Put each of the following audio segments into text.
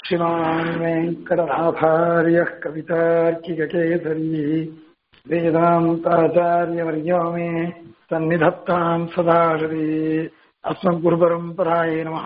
श्रीमान् वेङ्कटनाथार्यः कवितार्किककेसरी वेदान्ताचार्यवर्यो मे सन्निधत्ताम् सदा हृदि அஸ்மத்குருபரம்பராய நம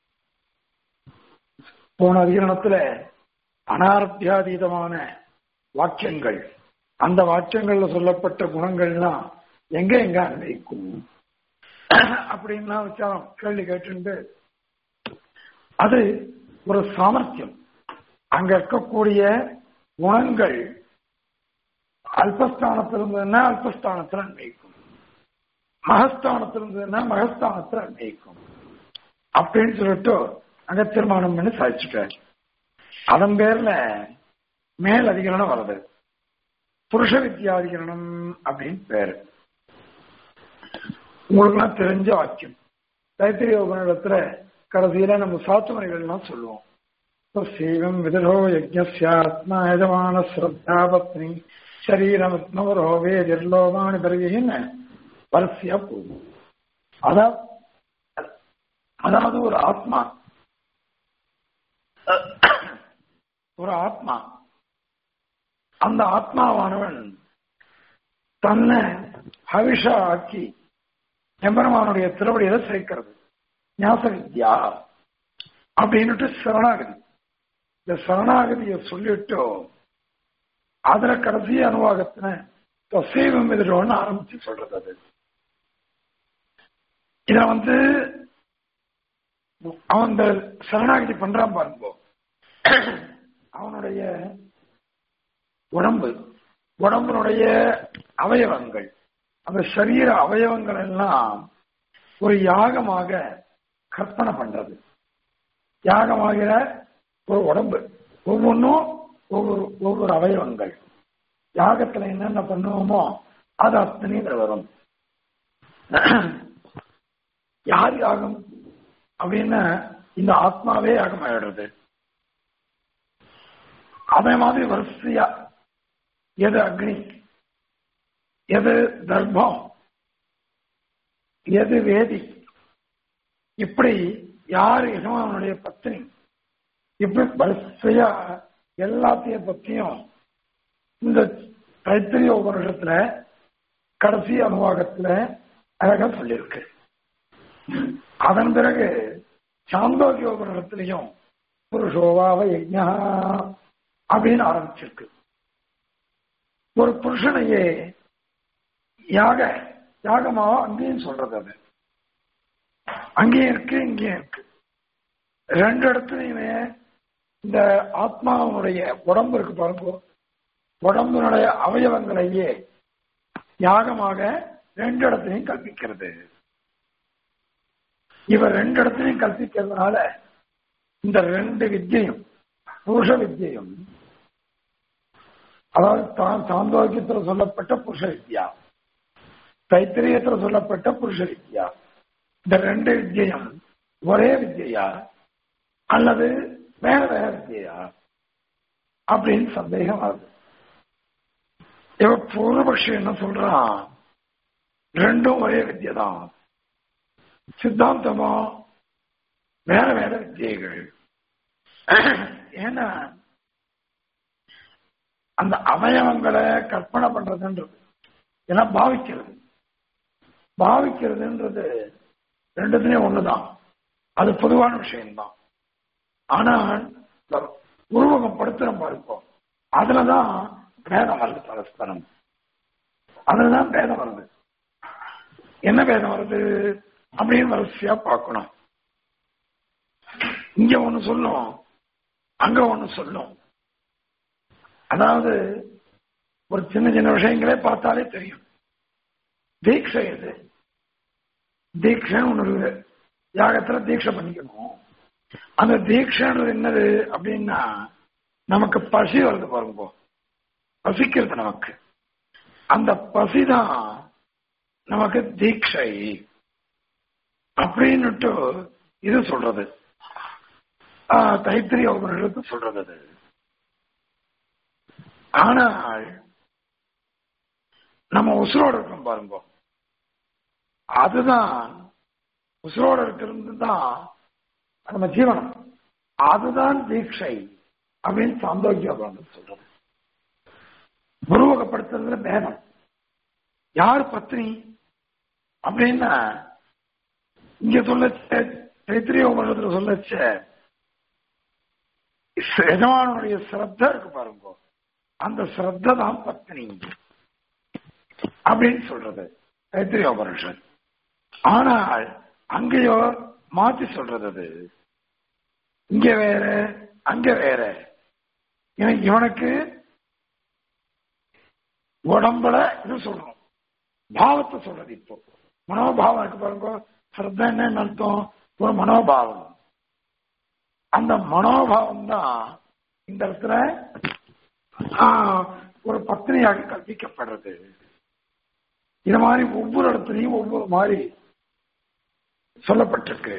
போன அதிகரணத்துல அனாரத்தியாதீதமான வாக்கியங்கள் அந்த வாக்கியங்கள்ல சொல்லப்பட்ட குணங்கள்லாம் எங்க எங்க அன்வைக்கும் அப்படின்லாம் விசாரம் கேள்வி கேட்டு அது ஒரு சாமர்த்தியம் அங்க இருக்கக்கூடிய குணங்கள் அல்பஸ்தானத்தில் இருந்ததுன்னா அல்பஸ்தானத்தில் அன்வைக்கும் மகஸ்தானத்தில் இருந்ததுன்னா மகஸ்தானத்தில் அன்வைக்கும் அப்படின்னு சொல்லிட்டு அங்க தீர்மானம் பண்ணி சாதிச்சுட்டார் அதன் பேர்ல மேல் அதிகரணம் வருது புருஷ வித்யாதிகரணம் அப்படின்னு பேரு உங்களுக்குலாம் தெரிஞ்ச வாக்கியம் தைத்திரிய உபநிடத்துல கடைசியில நம்ம சாத்துமணிகள்லாம் சொல்லுவோம் சீவம் விதரோ யஜ்ஞாத்மா யஜமான ஸ்ரத்தா பத்னி சரீரமத்னவரோ வேதிர்லோமானி பிறவின்னு வரிசையா போகும் அதாவது அதாவது ஒரு ஆத்மா ஒரு ஆத்மா அந்த ஆத்மாவானவன் தன்னை ஹவிஷா ஆக்கி எம்பெருமானுடைய திருவடியில சேர்க்கிறது ஞாச வித்யா அப்படின்னுட்டு சரணாகதி இந்த சரணாகதியை சொல்லிட்டு அதுல கடைசி அனுவாகத்தின தொசைவம் எதிரோன்னு ஆரம்பிச்சு சொல்றது அது இத வந்து அவன் இந்த சரணாகதி பண்றான் பாருங்க அவனுடைய உடம்பு உடம்புனுடைய அவயவங்கள் அந்த சரீர அவயவங்கள் எல்லாம் ஒரு யாகமாக கற்பனை பண்றது யாகமாகிற ஒரு உடம்பு ஒவ்வொன்றும் ஒவ்வொரு ஒவ்வொரு அவயவங்கள் யாகத்துல என்னென்ன பண்ணுவோமோ அது அத்தனையும் வரும் யார் யாகம் அப்படின்னு இந்த ஆத்மாவே யாகம் ஆயிடுறது அதே மாதிரி வரிசையா எது அக்னி எது தர்ப்பம் எது வேதி இப்படி யார் எஜமானுடைய பத்தினி இப்படி வரிசையா எல்லாத்தையும் பத்தியும் இந்த தைத்திரிய உபனிஷத்துல கடைசி அனுவாகத்துல அழகா சொல்லியிருக்கு அதன் பிறகு சாந்தோக்கிய உபனிஷத்திலையும் புருஷோவாவ யஜ்யா அப்படின்னு ஆரம்பிச்சிருக்கு ஒரு புருஷனையே யாக யாகமாக அங்கேயும் சொல்றது அது அங்கேயும் இருக்கு இங்கேயும் இருக்கு ரெண்டு இடத்துலையுமே இந்த ஆத்மாவனுடைய உடம்பு இருக்கு பாருங்க உடம்பினுடைய அவயவங்களையே யாகமாக ரெண்டு இடத்துலையும் கற்பிக்கிறது இவர் ரெண்டு இடத்துலையும் கற்பிக்கிறதுனால இந்த ரெண்டு வித்தியையும் புருஷ வித்தியையும் அதாவது தான் சாந்தோக்கியத்தில் சொல்லப்பட்ட புருஷ வித்யா தைத்திரியத்தில் சொல்லப்பட்ட புருஷ வித்யா இந்த ரெண்டு வித்தியம் ஒரே வித்தியா அல்லது வேற வேற வித்தியா அப்படின்னு சந்தேகம் வருது இவ பூர்வபக்ஷி என்ன சொல்றான் ரெண்டும் ஒரே வித்தியை தான் சித்தாந்தமோ வேற வேற வித்தியைகள் ஏன்னா அந்த அவயவங்களை கற்பனை பண்றதுன்றது ஏன்னா பாவிக்கிறது பாவிக்கிறதுன்றது ரெண்டுத்துலயும் ஒண்ணுதான் அது பொதுவான விஷயம்தான் ஆனால் உருவகப்படுத்துறோம் பாருப்போம் அதுலதான் பேதம் வருது பரஸ்பரம் அதுலதான் பேதம் வருது என்ன பேதம் வருது அப்படின்னு வரிசையா பார்க்கணும் இங்க ஒண்ணு சொல்லும் அங்க ஒண்ணு சொல்லும் அதாவது ஒரு சின்ன சின்ன விஷயங்களே பார்த்தாலே தெரியும் தீட்சை இது தீட்சைன்னு ஒண்ணு இருக்குது யாகத்துல தீட்சை பண்ணிக்கணும் அந்த தீட்சைன்றது என்னது அப்படின்னா நமக்கு பசி வருது பாருங்க பசிக்கிறது நமக்கு அந்த பசிதான் நமக்கு தீட்சை அப்படின்னுட்டு இது சொல்றது தைத்திரிய உபநிஷத்து சொல்றது அது ஆனால் நம்ம உசுரோடு இருக்கோம் பாருங்க அதுதான் உசுரோடு இருக்கிறது தான் நம்ம ஜீவனம் அதுதான் தீட்சை அப்படின்னு சாந்தோக்கிய உபநிடதம் சொல்றது உருவகப்படுத்துறதுல பேதம் யார் பத்னி அப்படின்னா இங்க சொல்லச்ச தைத்திரிய உபநிடத்துல சொல்லச்ச எஜமானுடைய சிரத்த இருக்கு பாருங்க அந்த சிரத்த தான் பத்னி அப்படின்னு சொல்றது தைத்திரிய உபனிஷன் ஆனால் அங்கேயோ மாத்தி சொல்றது அது இங்க வேற அங்க வேற ஏன்னா இவனுக்கு உடம்புல இது சொல்லணும் பாவத்தை சொல்றது இப்போ மனோபாவம் இருக்கு பாருங்க சிரத்த என்ன அர்த்தம் ஒரு மனோபாவம் அந்த மனோபாவம் தான் இந்த இடத்துல ஒரு பத்தினியாக கற்பிக்கப்படுறது இது மாதிரி ஒவ்வொரு இடத்துலையும் ஒவ்வொரு மாதிரி சொல்லப்பட்டிருக்கு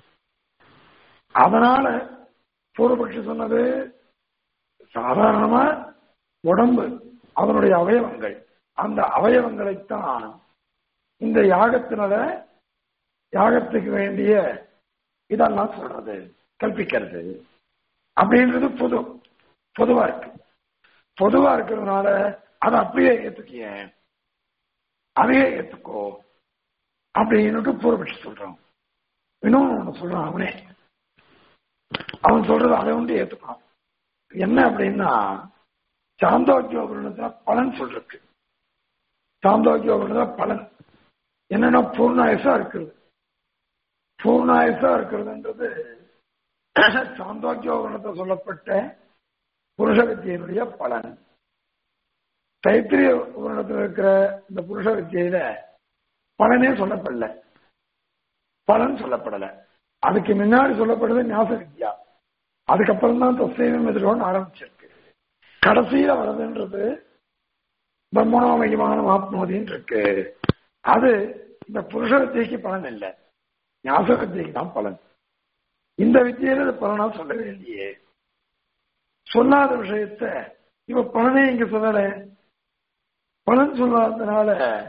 அதனால பூர்வபட்சி சொன்னது சாதாரணமா உடம்பு அதனுடைய அவயவங்கள் அந்த அவயவங்களைத்தான் இந்த யாகத்தினால யாகத்துக்கு வேண்டிய இதெல்லாம் சொல்றது கற்பிக்கிறது அப்படின்றது பொது பொதுவா இருக்கு பொதுவா இருக்கிறதுனால அதை அப்படியே ஏத்துக்கிய அதையே ஏத்துக்கோ அப்படின்னுட்டு பூர்வபட்சி சொல்றான் இன்னொன்னு ஒண்ணு சொல்றான் அவனே அவன் சொல்றது அதை வந்து ஏத்துக்கணும் என்ன அப்படின்னா சாந்தோக்கியோபுரணத்துல பலன் சொல்றதுக்கு சாந்தோக்கியோபுரணத்துல பலன் என்னன்னா பூர்ணாயசா இருக்கிறது பூர்ணாயசா இருக்கிறதுன்றது சாந்தோக்கியோபுரணத்தை சொல்லப்பட்ட புருஷ வித்தியினுடைய பலன் தைத்திரிய உபரணத்தில் இருக்கிற இந்த புருஷ வித்தியில பலனே சொல்லப்படல பலன் சொல்லப்படல அதுக்கு முன்னாடி சொல்லப்படுறது ஞாச வித்யா அதுக்கப்புறம் தான் தசைவம் எதிர்கொண்டு ஆரம்பிச்சிருக்கு கடைசியில வர்றதுன்றது பிரம்மணோமயமான ஆத்மோதின்னு இருக்கு அது இந்த புருஷ வித்தியைக்கு பலன் இல்லை ஞாச வித்தியைக்கு தான் பலன் இந்த வித்தியில பலனா சொல்லவே இல்லையே சொல்லாத விஷயத்த இவ பலனே இங்க சொல்லல பலன் சொல்லாததுனால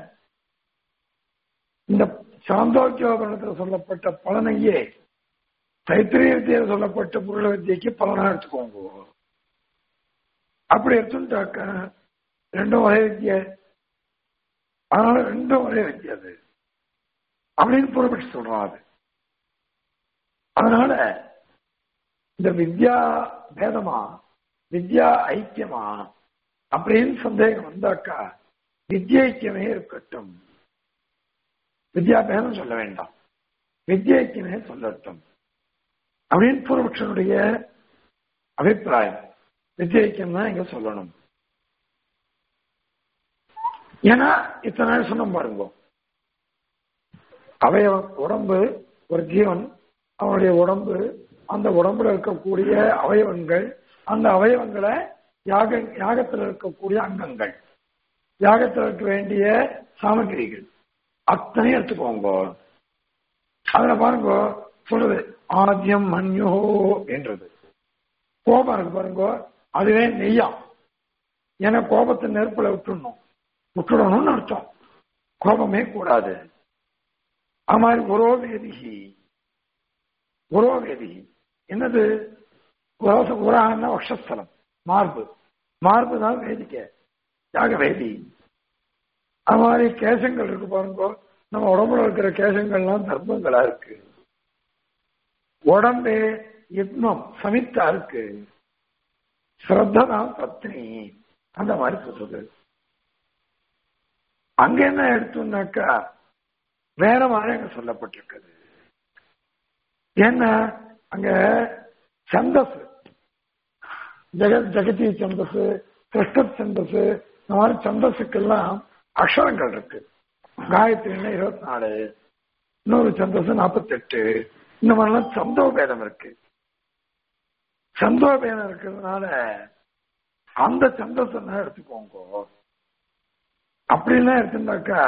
இந்த சாந்தோக்கியோபரணத்தில் சொல்லப்பட்ட பலனையே தைத்திரிய வித்தியில சொல்லப்பட்ட புருஷ வித்தியைக்கு பலனா எடுத்துக்கோங்க அப்படி எடுத்துட்டாக்க ரெண்டும் ஒரே வித்திய அதனால ரெண்டும் ஒரே வித்திய அது அப்படின்னு புறப்பட்டு சொல்றான் அது அதனால இந்த வித்யா பேதமா வித்யா ஐக்கியமா அப்படின்னு சந்தேகம் வந்தாக்கா வித்யைக்கியமே இருக்கட்டும் வித்யா பேதம் சொல்ல வேண்டாம் வித்யைக்கியமே சொல்லட்டும் அப்படின்னு பூர்வபக்ஷனுடைய அபிப்பிராயம் வித்யைக்கியம் தான் இங்க சொல்லணும் ஏன்னா இத்தனை நாள் சொன்ன பாருங்க அவயவம் உடம்பு ஒரு ஜீவன் அவனுடைய உடம்பு அந்த உடம்புல இருக்கக்கூடிய அவயவங்கள் அந்த அவயவங்களை யாக யாகத்தில் இருக்கக்கூடிய அங்கங்கள் யாகத்தில் இருக்க வேண்டிய சாமகிரிகள் அத்தனையும் எடுத்துக்கோங்க அதுல பாருங்க சொல்றது ஆத்தியம் மன்யோ என்றது கோபம் இருக்கு பாருங்க அதுவே நெய்யா ஏன்னா கோபத்தை நெருப்புல விட்டுடணும் விட்டுடணும்னு அர்த்தம் கோபமே கூடாது அது மாதிரி உரோவேதிகி உரோவேதி என்னது உரான வக்ஷஸ்தலம் மார்பு மார்பு தான் வேதிக்க யாக வேதி அது மாதிரி கேசங்கள் இருக்கு பாருங்க நம்ம உடம்புல இருக்கிற கேசங்கள்லாம் தர்மங்களா இருக்கு உடம்பே யுக்மம் சமித்தா இருக்கு ஸ்ரத்தான் பத்னி அந்த மாதிரி சொல்றது அங்க என்ன எடுத்தோம்னாக்கா வேற மாதிரி அங்க சொல்லப்பட்டிருக்குது ஏன்னா அங்க சந்தஸ் ஜெகத் ஜெகதி சந்தஸ் கிருஷ்ண சந்தஸ் இந்த மாதிரி சந்தஸுக்கெல்லாம் அக்ஷரங்கள் இருக்கு காயத்ரின்னா இருபத்தி நாலு இன்னொரு சந்தஸ் நாற்பத்தெட்டு இந்த மாதிரிலாம் சந்தோ பேதம் இருக்கு சந்தோ பேதம் இருக்கிறதுனால அந்த சந்தஸ் எடுத்துக்கோங்க அப்படிலாம் எடுத்துட்டாக்கா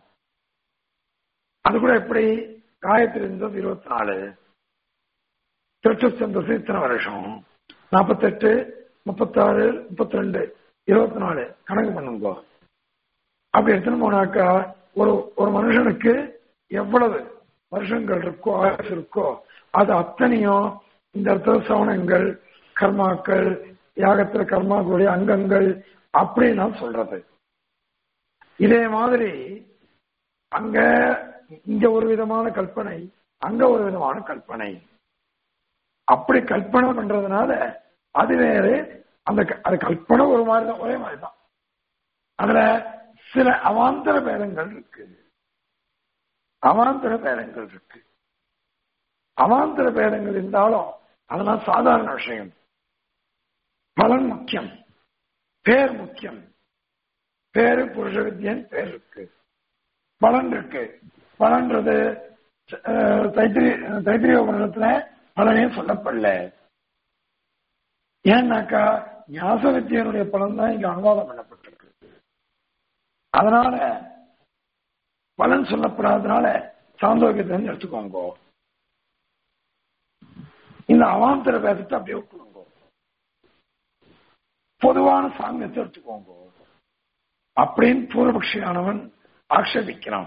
அது கூட எப்படி காயத்ரி இருந்தது இருபத்தி நாலு திருச்சந்தசு இத்தனை வருஷம் நாற்பத்தெட்டு முப்பத்தாறு முப்பத்தி ரெண்டு இருபத்தி நாலு கணக்கு பண்ணுங்க அப்படி எடுத்துன்னு போனாக்கா ஒரு ஒரு மனுஷனுக்கு எவ்வளவு வருஷங்கள் இருக்கோ ஆயுசு இருக்கோ அது அத்தனையும் இந்த இடத்துல சவணங்கள் கர்மாக்கள் யாகத்துல கர்மாக்களுடைய அங்கங்கள் அப்படின்னு நான் சொல்றது இதே மாதிரி அங்க இங்க ஒரு விதமான கல்பனை அங்க ஒரு விதமான கல்பனை அப்படி கல்பனை பண்றதுனால அது வேறு அந்த க- அது கல்பனை ஒரு மாதிரி தான் ஒரே மாதிரி தான் அதுல சில அவாந்தர பேதங்கள் இருக்கு அவாந்தர பேதங்கள் இருக்கு அவாந்தர பேதங்கள் இருந்தாலும் அதெல்லாம் சாதாரண விஷயம் பலன் முக்கியம் பேர் முக்கியம் பேரு புருஷ வித்யன் பேர் இருக்கு பலன் இருக்கு பலன்றது அஹ், தைத்திரி தைத்திரிய உபநிடத்துல பலனே சொல்லப்படல ஏன்னாக்கா ஞாச வித்தியனுடைய பலன் தான் இங்க அனுவாதம் பண்ணப்பட்டிருக்கு அதனால பலன் சொல்லப்படாதனால சாந்தோக்கியத்தை வந்து எடுத்துக்கோங்க இந்த அவாந்தர வேதத்தை அப்படியே விட்டுடுங்க பொதுவான சாங்கியத்தை எடுத்துக்கோங்க அப்படின்னு பூர்வபக்ஷியானவன் ஆக்ஷேபிக்கிறான்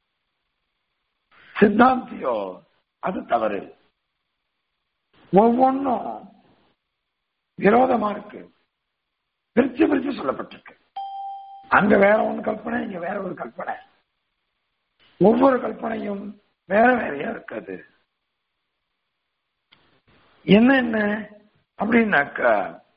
சித்தாந்தியோ அது தவறு ஒவ்வொன்றும் விரோதமா இருக்கு பிரிச்சு பிரிச்சு சொல்லப்பட்டிருக்கு அங்க வேற ஒண்ணு கல்பனை இங்க வேற ஒரு கல்பனை ஒவ்வொரு கல்பனையும் வேற வேறையா இருக்காது என்ன என்ன அப்படின்னாக்கா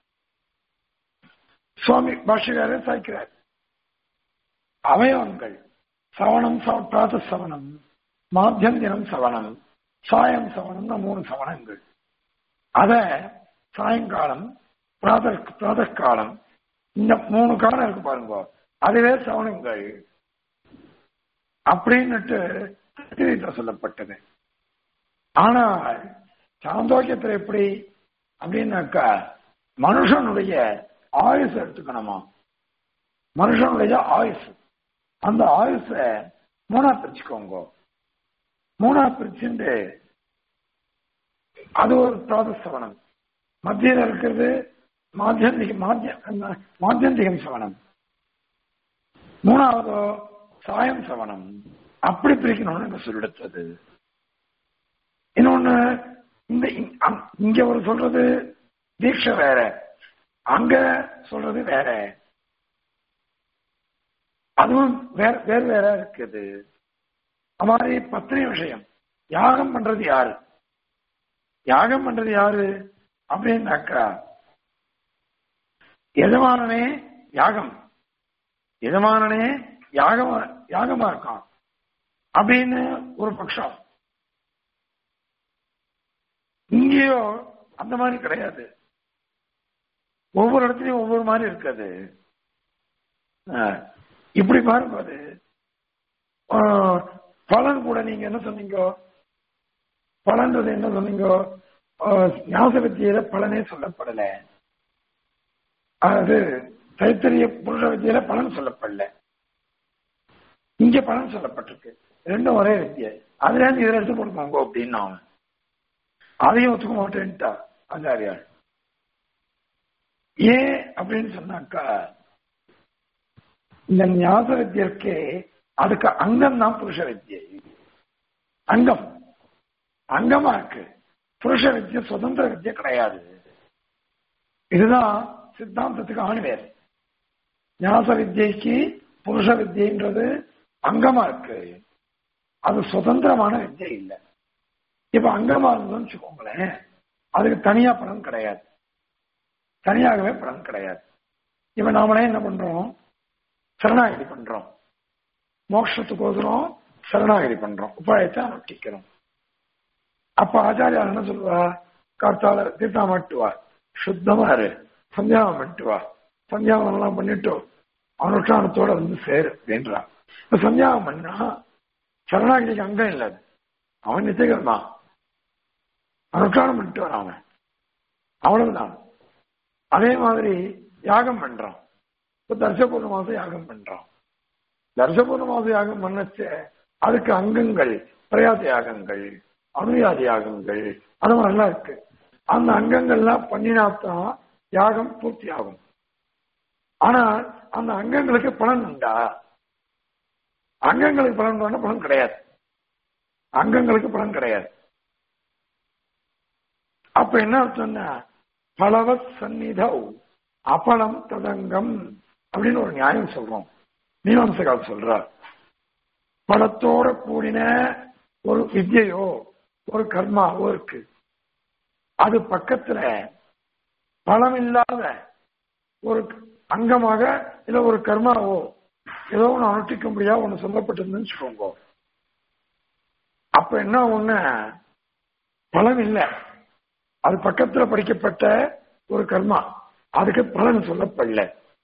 சுவாமி பாஷகாரர் சாய்க்கிறார் அவயவங்கள் சவணம் சவ- பிராத சவணம் மாத்தியந்திரம் சவணம் சாயம் சவணம்னு மூணு சவணங்கள் அத சாயங்காலம் பிராத பிராத காலம் இந்த மூணு காலம் இருக்கு பாருங்க அதுவே சவணங்கள் அப்படின்னுட்டு திருத்தீர்த்தத்துல சொல்லப்பட்டது ஆனால் சாந்தோக்கியத்தில் எப்படி அப்படின்னாக்கா மனுஷனுடைய ஆயுசு எடுத்துக்கணுமா மனுஷனுடைய ஆயுசு அந்த ஆயுச மூணா பிரிச்சுக்கோங்க மூணா பிரிச்சுட்டு அது ஒரு பிராதசவனம் மத்தியில் இருக்கிறது மாத்தியந்திக மாத்திய மாத்தியந்திகம் சவனம் மூணாவதோ சாயம் சவனம் அப்படி பிரிக்கணும்னு எனக்கு சொல்லிடுத்தது இன்னொன்னு இந்த இ- அங்- இங்க ஒரு சொல்றது தீட்சை வேற அங்க சொல்றது வேற அதுவும் வேற வேறு வேற இருக்குது அது மாதிரி பத்தினி விஷயம் யாகம் பண்றது யாரு யாகம் பண்றது யாரு அப்படின்னாக்கா எஜமானனே யாகம் எஜமானனே யாகம் யாகமா இருக்கான் அப்படின்னு ஒரு பட்சம் இங்கேயோ அந்த மாதிரி கிடையாது ஒவ்வொரு இடத்துலயும் ஒவ்வொரு மாதிரி இருக்காது ஆஹ், இப்படி பாருங்க அது ஆஹ், பலன் கூட நீங்க என்ன சொன்னீங்க பலன்றது என்ன சொன்னீங்க ஆஹ், ஞாபக வித்தியில பலனே சொல்லப்படல அது தைத்தரிய புருஷ வித்தியில பலன் சொல்லப்படல இங்க பலன் சொல்லப்பட்டிருக்கு ரெண்டும் ஒரே வித்தியை அதுல இருந்து இதுல எடுத்து கொடுப்பாங்க அப்படின்னு அவன் அதையும் ஒத்துக்க மாட்டேன்ட்டா ஆச்சாரியார் ஏன் அப்படின்னு சொன்னாக்கா இந்த ஞாபக வித்தியருக்கு அதுக்கு அங்கம் தான் புருஷ வித்தியை அங்கம் அங்கமா இருக்கு புருஷ வித்தியை சுதந்திர வித்தியை கிடையாது இதுதான் சித்தாந்தத்துக்கு ஆணிவேர் ஞாச வித்தியைக்கு புருஷ வித்தியன்றது அங்கமா இருக்கு அது சுதந்திரமான வித்தியை இல்லை இப்ப அங்கமா இருந்ததுன்னு வச்சுக்கோங்களேன் அதுக்கு தனியா பலன் கிடையாது தனியாகவே பலன் கிடையாது இப்ப நாமளே என்ன பண்றோம் சரணாகதி பண்றோம் மோட்சத்துக்கோசரம் சரணாகதி பண்றோம் உபாயத்தை அனுஷ்டிக்கிறோம் அப்ப ஆச்சாரியார் என்ன சொல்லுவா கார்த்தால தீர்த்தா மட்டுவா சுத்தமா இரு சந்தியாவம் பண்ணிட்டுவா சந்தியாவம் எல்லாம் பண்ணிட்டு அனுஷ்டானத்தோட வந்து சேரு அப்படின்றான் இப்ப சந்தியாவம் பண்ணா சரணாகதிக்கு அங்கம் இல்லை அது. அவன் நிச்சயகர்மா அனுஷ்டானம் பண்ணிட்டு வரான் அவன் அவ்வளவுதான் அதே மாதிரி யாகம் பண்றான் இப்ப தர்சபூர்ண மாசம் யாகம் பண்றான் தர்சபூர்ண மாசம் யாகம் பண்ணச்ச அதுக்கு அங்கங்கள் பிரயாச யாகங்கள் அனுயாதி யாகங்கள் அது மாதிரிலாம் இருக்கு அந்த அங்கங்கள்லாம் பண்ணினாத்தான் யாகம் பூர்த்தி ஆகும் ஆனால் அந்த அங்கங்களுக்கு பலன் உண்டா அங்கங்களுக்கு பலன் உண்டான பலன் கிடையாது அங்கங்களுக்கு பலன் கிடையாது அப்ப என்ன அர்த்தம்னா பலவத் சந்நிதவ் அபலம் ததங்கம் அப்படின்னு ஒரு நியாயம் சொல்றோம் மீமாம்சகால் சொல்றார் பலத்தோட கூடின ஒரு வித்யையோ ஒரு கர்மாவோ இருக்கு அது பக்கத்துல பலம் இல்லாத ஒரு அங்கமாக இல்ல ஒரு கர்மாவோ ஏதோ ஒன்று அனுஷ்டிக்க முடியாது ஒன்று சொல்லப்பட்டிருந்துன்னு சொல்லுங்க அப்ப என்ன ஒண்ணு பலன் இல்லை அது பக்கத்துல படிக்கப்பட்ட ஒரு கர்மா அதுக்கு பலன் சொல்லப்படல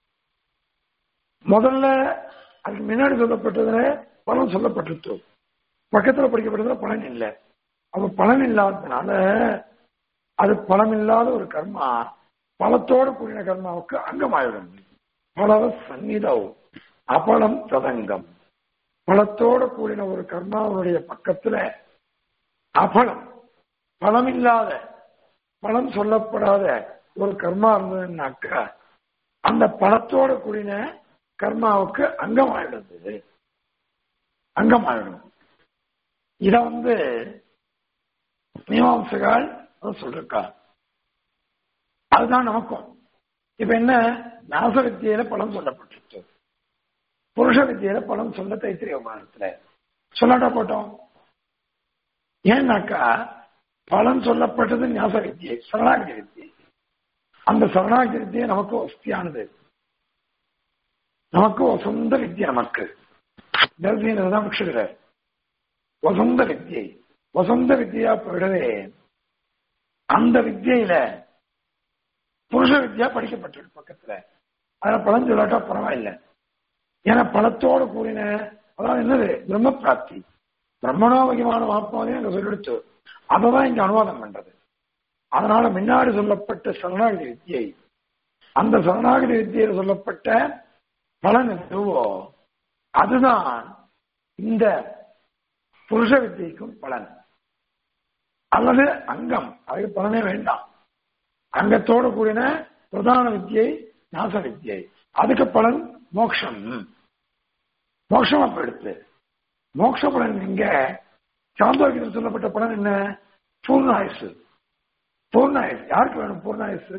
முதல்ல அதுக்கு முன்னாடி சொல்லப்பட்டதுல பலன் சொல்லப்பட்டிருத்தோம் பக்கத்துல படிக்கப்பட்டதுல பலன் இல்லை அப்ப பலன் இல்லாததுனால அது பலம் இல்லாத ஒரு கர்மா பலத்தோடு கூடின கர்மாவுக்கு அங்கமாயிடும் பலவ சந்நிதம் அபலம் ததங்கம் பலத்தோடு கூடின ஒரு கர்மாவுடைய பக்கத்துல அபலம் பலம் இல்லாத பலம் சொல்லப்படாத ஒரு கர்மா இருந்ததுன்னாக்கா அந்த பலத்தோடு கூடின கர்மாவுக்கு அங்கமாயிடுது அங்கமாயிடும் இத வந்து மீமாம்சகால் சொல்லிருக்கா அதுதான் நமக்கும் இப்ப என்ன நாச வித்தியில பலம் சொல்லப்பட்டிருக்கு புருஷ வித்தியில பலம் சொல்ல தைத்திரிய உபகாரத்துல சொல்லாட்டா போட்டோம் ஏன்னாக்கா பலன் சொல்லப்பட்டது ஞாச வித்தியை சரணாகதி வித்தியை அந்த சரணாகதி வித்தியை நமக்கு வசதியானது நமக்கு வசந்த வித்தியை நமக்கு தர்சீனதான் முக்ஷுகிறார் வசந்த வித்தியை வசந்த வித்தியா போயிடவே அந்த வித்தியில புருஷ வித்யா படிக்கப்பட்டிருக்கு பக்கத்துல அதுல பலன் சொல்லாட்டா பரவாயில்ல ஏன்னா பலத்தோடு கூடின அதாவது என்னது பிரம்ம பிராப்தி பிரம்மணோபகிமான ஆத்மாவையும் அங்க சொல்லிடுச்சு அததான் இங்க அனுவாதம் பண்றது அதனால முன்னாடி சொல்லப்பட்ட சரணாகதி வித்தியை அந்த சரணாகதி வித்தியில் சொல்லப்பட்ட பலன் எதுவோ அதுதான் இந்த புருஷ வித்தியைக்கும் பலன் அல்லது அங்கம் அதுக்கு பலனே வேண்டாம் அங்கத்தோடு கூடின பிரதான வித்தியை நாச வித்தியை அதுக்கு பலன் மோக்ஷம் மோட்சம் அப்ப எடுத்து மோட்ச பலன் இங்க சாந்தோக்கியத்தில் சொல்லப்பட்ட பலன் என்ன பூர்ணாயுசு பூர்ணாயுசு யாருக்கு வேணும் பூர்ணாயுசு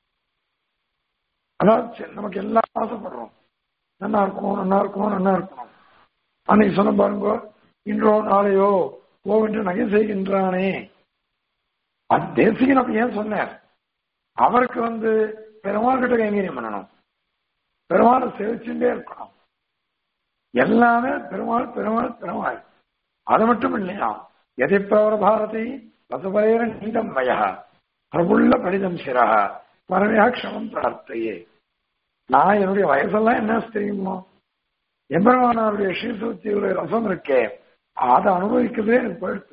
அதாவது நமக்கு எல்லாம் ஆசைப்படுறோம் நல்லா இருக்கணும் நல்லா இருக்கணும் நல்லா இருக்கணும் அன்னைக்கு சொன்ன பாருங்க இன்றோ நாளையோ கோவென்று நகை செய்கின்றானே அது தேசிகன் அப்படி ஏன் சொன்னார் அவருக்கு வந்து பெருமாள் கிட்ட கைங்கரியம் பண்ணணும் பெருமாளை சேவிச்சுட்டே இருக்கணும் எல்லாமே பெருமாள் பெருமாள் பெருமாள் அது மட்டும் இல்லையா எதை பிரவர பாரதி வசுபரேர நீதம் வய பிரபுள்ள படிதம் சிரா பரமையா க்ஷமம் பிரார்த்தையே நான் என்னுடைய வயசெல்லாம் என்ன தெரியுமோ எம்பெருமானாருடைய ஸ்ரீசூத்தியுடைய ரசம் இருக்கே அதை அனுபவிக்கிறதே எனக்கு போயிடுத்து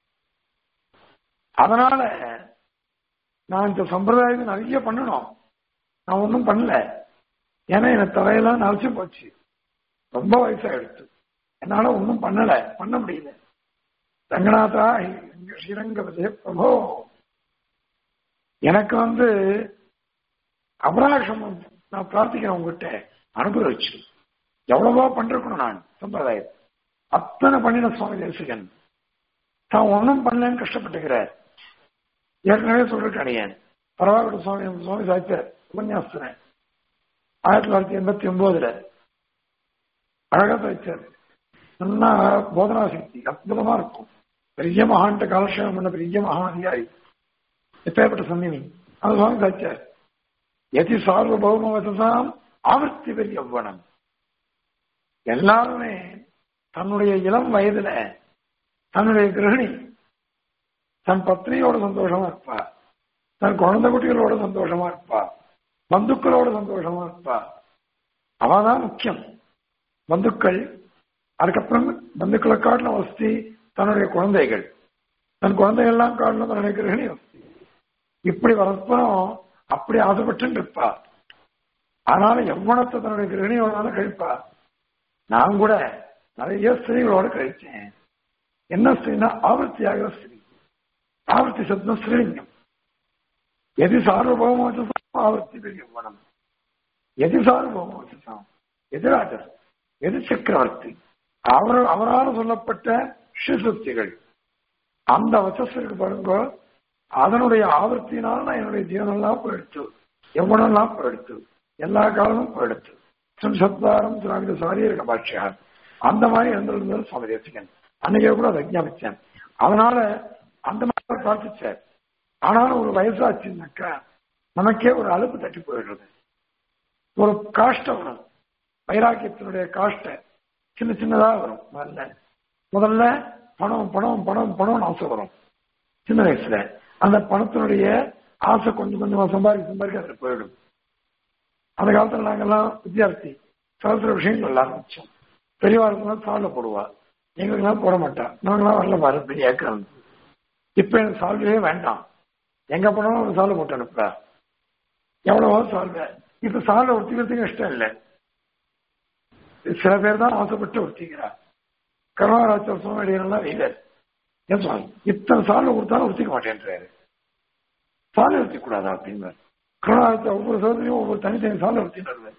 அதனால நான் இந்த சம்பிரதாயத்தை நிறைய பண்ணணும் நான் ஒன்றும் பண்ணல ஏன்னா எனக்கு தலையெல்லாம் நரைச்சு போச்சு ரொம்ப வயசாயிடுச்சு என்னால ஒன்றும் பண்ணல பண்ண முடியல ரங்கநாதா ஸ்ரீரங்க விஜய பிரபோ எனக்கு வந்து அபராஷம் நான் பிரார்த்திக்கிறேன் உங்ககிட்ட அனுபவிச்சு எவ்வளவோ பண்றேன் நான் சம்பிரதாயம் அத்தனை பண்ணின சுவாமி தேசிகன் தான் ஒன்றும் பண்ணலன்னு கஷ்டப்பட்டுக்கிறார் ஏற்கனவே சொல்லிருக்கேன் பரவாயில்ல சுவாமி சுவாமி சாய்த்தார் உபன்யாசன ஆயிரத்தி தொள்ளாயிரத்தி எண்பத்தி ஒன்பதுல அழகா சாய்த்தார் நல்லா போதனா சக்தி அற்புதமா இருக்கும் பெரிய மகான்ட்ட காலக்ஷேபம் பண்ண பெரிய மகாதிகாரி எப்பேற்பட்ட சந்நிதி அது சுவாமி சாய்த்தார் எதி சார்வபௌமவசதாம் ஆவர்த்தி பெரிய யவ்வனம் எல்லாருமே தன்னுடைய இளம் வயதுல தன்னுடைய கிரகிணி தன் பத்னியோட சந்தோஷமா இருப்பா தன் குழந்தை குட்டிகளோட சந்தோஷமா இருப்பா பந்துக்களோட சந்தோஷமா இருப்பா அவதான் முக்கியம் பந்துக்கள் அதுக்கப்புறம் பந்துக்களை காட்டின வசதி தன்னுடைய குழந்தைகள் தன் குழந்தைகள்லாம் காட்டின தன்னுடைய கிரகிணி வசதி இப்படி வரப்பறம் அப்படி ஆசைப்பட்டு இருப்பா அதனால எவ்வளத்தை தன்னுடைய கிரகிணியோட கழிப்பா நான் கூட நிறைய ஸ்திரீகளோட கழிச்சேன் என்ன ஸ்திரீனா ஆவர்த்தியாக ஸ்திரீ ஆவர்த்தி சப்தம் ஸ்ரீலிங்கம் எது சார்வபௌமோச்சசாம் ஆவர்த்தி பெரியவனம் எது சார்வபௌமோச்சசாம் எதிராஜர் எது சக்கரவர்த்தி அவர் அவரால் சொல்லப்பட்ட ஸ்ரீசுக்திகள் அந்த வசஸ்தருக்கு பாருங்க அதனுடைய ஆவர்த்தியினால நான் என்னுடைய ஜீவனெல்லாம் போயிடுத்து எவ்வளெல்லாம் போயிடுத்து எல்லா காலமும் போயிடுத்து சம்சத்வாரம் திராவிட சாரீரக பாட்சியார் அந்த மாதிரி இருந்திருந்தது சுவாமி தேசிகன் அன்னைக்கே கூட அதை விஞ்ஞாபிச்சேன் அதனால அந்த மாதிரி பிரார்த்திச்சார் ஆனாலும் ஒரு வயசாச்சுன்னாக்கா நமக்கே ஒரு அலுப்பு தட்டி போயிடுறது ஒரு காஷ்டம் வரும் வைராக்கியத்தினுடைய காஷ்ட சின்ன சின்னதா வரும் முதல்ல முதல்ல பணம் பணம் பணம் பணம் ஆசை வரும் சின்ன வயசுல அந்த பணத்தினுடைய ஆசை கொஞ்சம் கொஞ்சமா சம்பாதிக்க சம்பாதிக்க அதில் போயிடும் அந்த காலத்துல நாங்கெல்லாம் வித்தியார்த்தி சகசிர விஷயங்கள் எல்லாம் ஆரம்பிச்சோம் பெரியவாருக்குலாம் சால்வை போடுவா எங்களுக்கெல்லாம் போட மாட்டா நாங்களாம் வரல பாரு பெரிய ஏக்கம் இப்ப எனக்கு சால்வையே வேண்டாம் எங்க போனாலும் ஒரு சால்வை போட்டு அனுப்புறா எவ்வளவோ சால்வை இப்ப சால்வை ஒத்திக்கிறதுக்கு இஷ்டம் இல்லை சில பேர் தான் ஆசைப்பட்டு ஒத்திக்கிறா கருணாராஜ சுவாமியெல்லாம் வெயிலர் ஏன் சுவாமி இத்தனை சால்வை கொடுத்தாலும் ஒத்திக்க மாட்டேன்றாரு சாலை ஒத்திக்க கூடாதா அப்படின்னு கருணாராஜ ஒவ்வொரு சோதனையும் ஒவ்வொரு தனித்தனி சாலை ஒத்தின்னு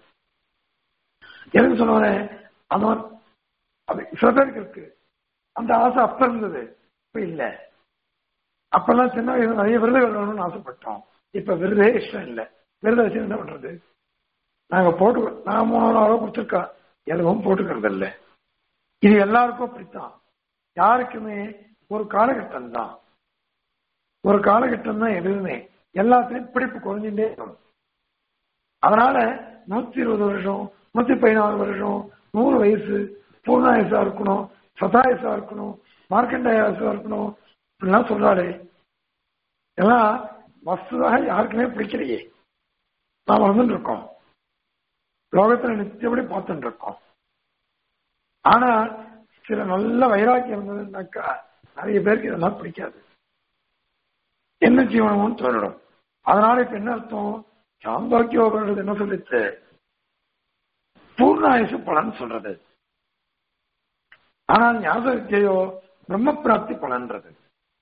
எதுக்கு சொன்னவனே அந்த மாதிரி அது சில பேருக்கு இருக்கு அந்த ஆசை அப்ப இருந்தது இப்ப இல்ல அப்பெல்லாம் சின்ன வயசுல நிறைய விருதுகள் வேணும்னு ஆசைப்பட்டோம் இப்ப விருதே இஷ்டம் இல்லை விருதை வச்சு என்ன பண்றது நாங்க போட்டு நான் மூணு நாளோ கொடுத்துருக்கா எதுவும் போட்டுக்கிறது இல்லை இது எல்லாருக்கும் அப்படித்தான் யாருக்குமே ஒரு காலகட்டம் தான் ஒரு காலகட்டம் தான் எதுவுமே எல்லாத்துலயும் பிடிப்பு குறைஞ்சுட்டே இருக்கும் அதனால நூத்தி இருபது வருஷம் நூத்தி பதினாறு வருஷம் நூறு வயசு பூர்ணாயசா இருக்கணும் சதாயசா இருக்கணும் மார்க்கண்டாயசா இருக்கணும் இப்படிலாம் சொல்றாரு எல்லாம் வஸ்துதாக யாருக்குமே பிடிக்கலையே நாம் வந்துட்டு இருக்கோம் லோகத்துல நித்தியபடி பார்த்துட்டு இருக்கோம் ஆனா சில நல்ல வைராக்கியம் இருந்ததுன்னாக்கா நிறைய பேருக்கு இதெல்லாம் பிடிக்காது என்ன ஜீவனமும் தோறிடும் அதனால இப்ப என்ன அர்த்தம் சாந்தோக்கியோகிறது என்ன சொல்லிச்சு பூர்ணாயுசு பலன் சொல்றது ஆனால் ஞாபக வித்தியோ பிரம்ம பிராப்தி பலன்றது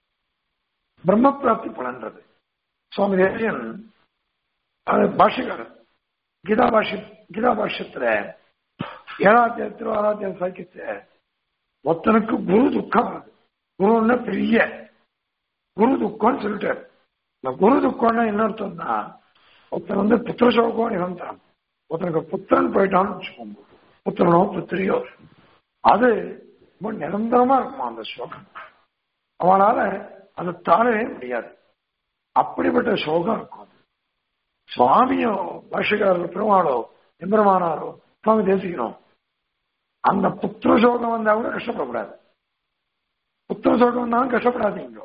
பிரம்ம பிராப்தி பலன்றது சுவாமி தேசியன் அது பாஷிகாரர் கீதா பாஷி கீதா பாஷ்யத்துல ஏழாத்தியத்திலோ ஆறாத்தியம் சாக்கித்த ஒருத்தனுக்கு குரு துக்கம் வருது குருன்னா பெரிய குரு துக்கம்னு சொல்லிட்டாரு இந்த குரு துக்கம்னா என்ன அர்த்தம்னா ஒருத்தன் வந்து புத்திரசோகம் இறந்தான் ஒருத்தனுக்கு புத்திரன் போயிட்டான்னு வச்சுக்கோங்க புத்திரனோ புத்திரியோ அது ரொம்ப நிரந்தரமா இருக்குமா அந்த சோகம் அவனால அதை தாழவே முடியாது அப்படிப்பட்ட சோகம் இருக்கும் அது சுவாமியோ பாஷகாரோ பெருமாளோ எம்பெருமானாரோ சுவாமி தேசிக்கணும் அந்த புத்திர சோகம் வந்தா கூட கஷ்டப்படக்கூடாது புத்திர சோகம் வந்தாலும் கஷ்டப்படாதீங்க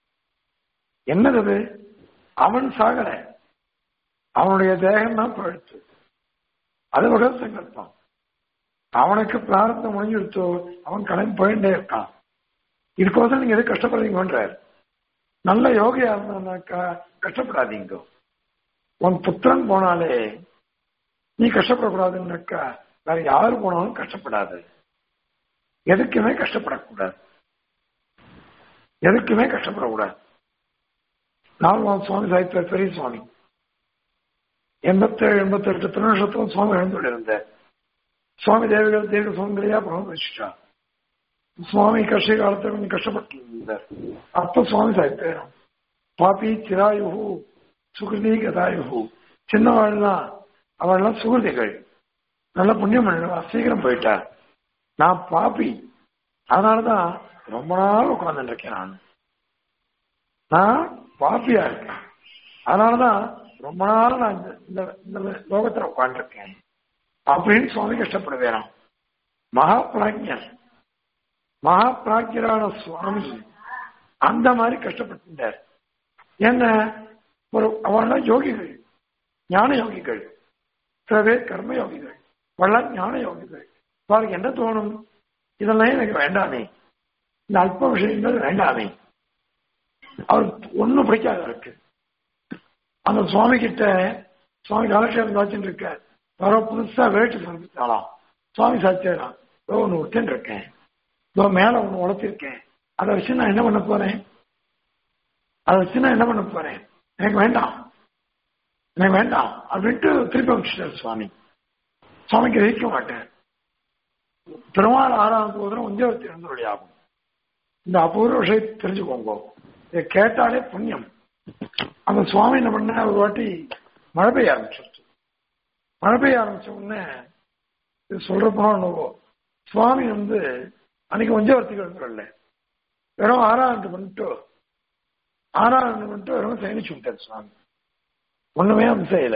என்னது அவன் சாகல அவனுடைய தேகம் தான் பழுத்து அது பகவத் சங்கல்பம் அவனுக்கு பிரார்த்தம் முடிஞ்சிருத்தோ அவன் கிளம்பி போயிட்டே இருக்கான் இதுக்கோசம் நீங்க எது கஷ்டப்படுறீங்கன்றார் நல்ல யோகியா இருந்தாக்கா கஷ்டப்படாதீங்க உன் புத்திரன் போனாலே நீ கஷ்டப்படக்கூடாதுன்னாக்கா வேற யாரு போனாலும் கஷ்டப்படாது எதுக்குமே கஷ்டப்படக்கூடாது எதுக்குமே கஷ்டப்படக்கூடாது நாலாம் சுவாமி சாய்த்த பெரிய சுவாமி எண்பத்தேழு எண்பத்தெட்டு திருநட்சத்திரம் சுவாமி எழுந்துள்ளிருந்தார் சுவாமி தேவிகள் தேவி சுவாமிகளையா பிரபலம் வச்சுட்டா சுவாமி கஷ்ட காலத்துல கொஞ்சம் கஷ்டப்பட்டு இருந்தார் அப்ப சுவாமி சாய்த்தார் பாப்பி சிராயுகு சுகிருதி கதாயுகு சின்னவாள்லாம் அவள்லாம் சுகிருதிகள் நல்ல புண்ணியம் பண்ணுவா சீக்கிரம் போயிட்டா நான் பாப்பி அதனாலதான் ரொம்ப நாள் உட்கார்ந்து இருக்கேன் நான் நான் பாப்பியா இருக்கேன் அதனாலதான் ரொம்ப நாள் நான் இந்த இந்த லோகத்துல உட்காந்துருக்கேன் அப்படின்னு சுவாமி கஷ்டப்படுவேறான் மகா பிராஜ்யன் மகா பிராஜ்யரான சுவாமி அந்த மாதிரி கஷ்டப்பட்டார் என்ன ஒரு அவெல்லாம் யோகிகள் ஞான யோகிகள் சில பேர் கர்ம யோகிகள் அவெல்லாம் ஞான யோகிகள் அவருக்கு என்ன தோணும் இதெல்லாம் எனக்கு வேண்டாமே இந்த அல்ப விஷயங்கள் வேண்டாமே அவருக்கு ஒன்னும் பிடிக்காத இருக்கு அந்த சுவாமி கிட்ட சுவாமி காலக்ஷேபம் சாட்சின்னு இருக்க யாரோ புதுசா வேட்டு சமைச்சாலாம் சுவாமி சாட்சியறான் இதோ ஒன்று விட்டுன்னு இருக்கேன் இதோ மேல ஒன்று உழைச்சிருக்கேன் அதை வச்சு நான் என்ன பண்ண போறேன் அதை வச்சு நான் என்ன பண்ண போறேன் எனக்கு வேண்டாம் எனக்கு வேண்டாம் அப்படின்ட்டு திருப்பி வச்சுட்டார் சுவாமி சுவாமிக்கு கிரகிக்க மாட்டேன் பெருமாள் ஆறாம் போதும் உஞ்சவர்த்தி இருந்தவழி ஆகும் இந்த அபூர்வ விஷயத்தை தெரிஞ்சுக்கோங்க இதை கேட்டாலே புண்ணியம் அந்த சுவாமி என்ன பண்ண ஒரு வாட்டி மழை பெய்ய ஆரம்பிச்சிருச்சு மழை பெய்ய ஆரம்பிச்ச உடனே இது சொல்றப்போ என்னவோ சுவாமி வந்து அன்னைக்கு வஞ்சவர்த்திக்கு வந்துடல வெறும் ஆறாண்டு பண்ணிட்டு ஆறாண்டு பண்ணிட்டு வெறும் சயனிச்சு விட்டார் சுவாமி ஒண்ணுமே அந்த செய்யல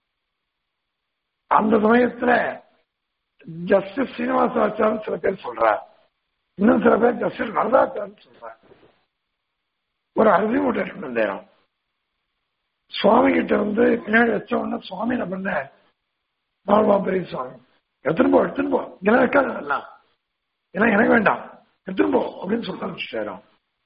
அந்த சமயத்துல ஜஸ்டிஸ் சீனிவாசாச்சாரம் சில பேர் சொல்றார் இன்னும் சில பேர் ஜஸ்டிஸ் வரதாச்சாரம் சொல்றார் ஒரு அறுதி மூட்டை எடுக்கணும் இந்த நேரம் சுவாமி கிட்ட வந்து பின்னாடி வச்ச உடனே சுவாமி என்ன பண்ண நால்வா பெரிய சுவாமி எடுத்துன்னு போ எடுத்துன்னு போ இதெல்லாம் இருக்காது அதெல்லாம் இதெல்லாம் எனக்கு வேண்டாம் எடுத்துன்னு போ அப்படின்னு சொல்ல ஆரம்பிச்சுட்டாராம்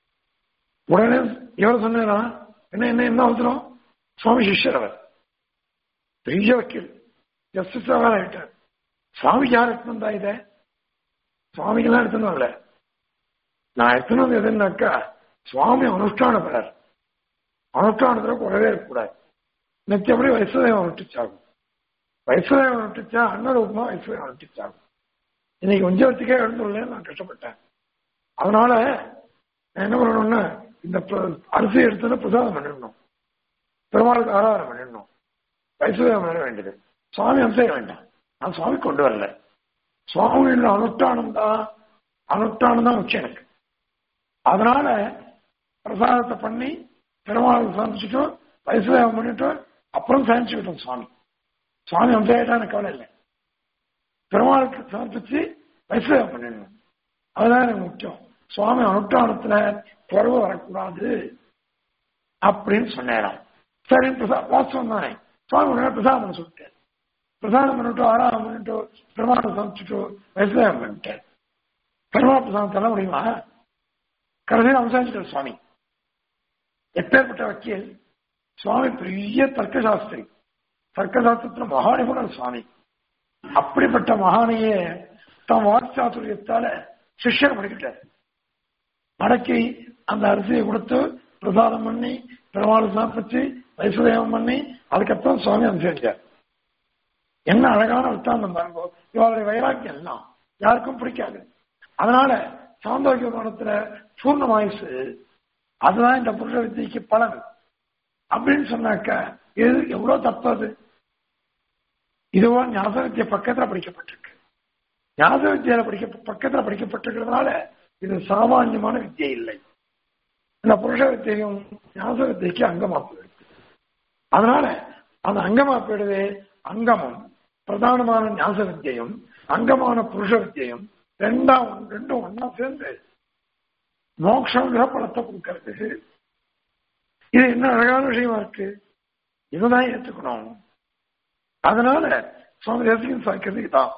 உடனே இவர் சொன்னா என்ன என்ன என்ன அவசரம் சுவாமி சிஷ்யர் அவர் பெரிய வக்கீல் ஜஸ்டிஸ் அவர் ஆயிட்டார் சுவாமிக்கு யார் எடுத்துன்னு வந்தா இதை சுவாமிக்கெல்லாம் எடுத்துன்னு வரல நான் எடுத்துன்னு வந்து எதுனாக்கா சுவாமி அனுஷ்டானப்படுறார் அனுஷ்டானத்துல குறவே இருக்கக்கூடாது நிச்சயப்படி வைசுதேவம் அனுஷ்டிச்சாகும் வைசுதேவம் அனுஷ்டிச்சா அன்னரூபமா வைசுதேவம் அனுஷ்டிச்சாகும் இன்னைக்கு கொஞ்சத்துக்கே எழுந்துள்ள நான் கஷ்டப்பட்டேன் அதனால நான் என்ன பண்ணணும்னா இந்த ப- அரிசி எடுத்து பிரசாதம் பண்ணிடணும் பெருமாளுக்கு ஆராதனை பண்ணிடணும் வைசுதேவம் பண்ண வேண்டியது சுவாமி அம்சம் வேண்டாம் நான் சுவாமி கொண்டு வரல சுவாமியோட அனுஷ்டானம் தான் அனுஷ்டானம் தான் முக்கியம் எனக்கு அதனால பிரசாதத்தை பண்ணி பெருமாளுக்கு சமைச்சிட்டு வைசுதேவம் பண்ணிட்டு அப்புறம் சமைச்சுக்கிட்டோம் சுவாமி சுவாமி அம்சம் எனக்கு கவலை இல்லை பெருமாளுக்கு சமர்ப்பிச்சு வைசுதேவம் பண்ணிடணும் அதுதான் எனக்கு முக்கியம் சுவாமி அனுஷ்டானத்துல குறவு வரக்கூடாது அப்படின்னு சொன்னேன் சரி பிரசா வாஸ்தவம் தானே சுவாமி உடனே பிரசாதம் பண்ண சொல்லிட்டேன் பிரசாதம் பண்ணிட்டு ஆராதம் பண்ணிட்டு பெருமாளை சமைச்சிட்டு வைசுதேவம் பண்ணிட்டேன் பெருமாள் பிரசாதம் தர முடியுமா கடைசியில் அவசானிச்சிட்டார் சுவாமி எப்பேற்பட்ட வக்கீல் சுவாமி பெரிய தர்க்க சாஸ்திரி தர்க்க சாஸ்திரத்துல மகானிபுணர் சுவாமி அப்படிப்பட்ட மகானையே தம் வாட்சாத்துரியத்தால சிஷ்யர் பண்ணிக்கிட்டார் மடக்கி அந்த அரிசியை கொடுத்து பிரசாதம் பண்ணி பெருமாள் சாப்பிச்சு வைசுதேவம் பண்ணி அதுக்கப்புறம் சுவாமி அனுசரிச்சார் என்ன அழகான வித்தாந்தம் பாருங்க இவருடைய வைராக்கியம் எல்லாம் யாருக்கும் பிடிக்காது அதனால சாந்தோக்கிய கோணத்துல பூர்ணமாயுசு அதுதான் இந்த புருஷ வித்தியைக்கு பலன் அப்படின்னு சொன்னாக்க இது எவ்வளவு தப்பு அது இதுவோ ஞாச வித்தியை பக்கத்துல படிக்கப்பட்டிருக்கு ஞாச வித்தியால படிக்க பக்கத்துல படிக்கப்பட்டிருக்கிறதுனால இது சாமானியமான வித்தியை இல்லை இந்த புருஷ வித்தியும் ஞாச வித்தியைக்கு அங்கமா போயிடுது அதனால அந்த அங்கமா போயிடுது அங்கமும் பிரதானமான ஞாச வித்தியையும் அங்கமான புருஷ வித்தியையும் ரெண்டா ஒன்- ரெண்டும் ஒன்னா சேர்ந்து மோட்சங்கிற பலத்தை கொடுக்கறது இது என்ன அழகான விஷயமா இருக்கு இதுதான் ஏத்துக்கணும் அதனால சுவாமி தேசிகன் சாய்க்கிறது இதான்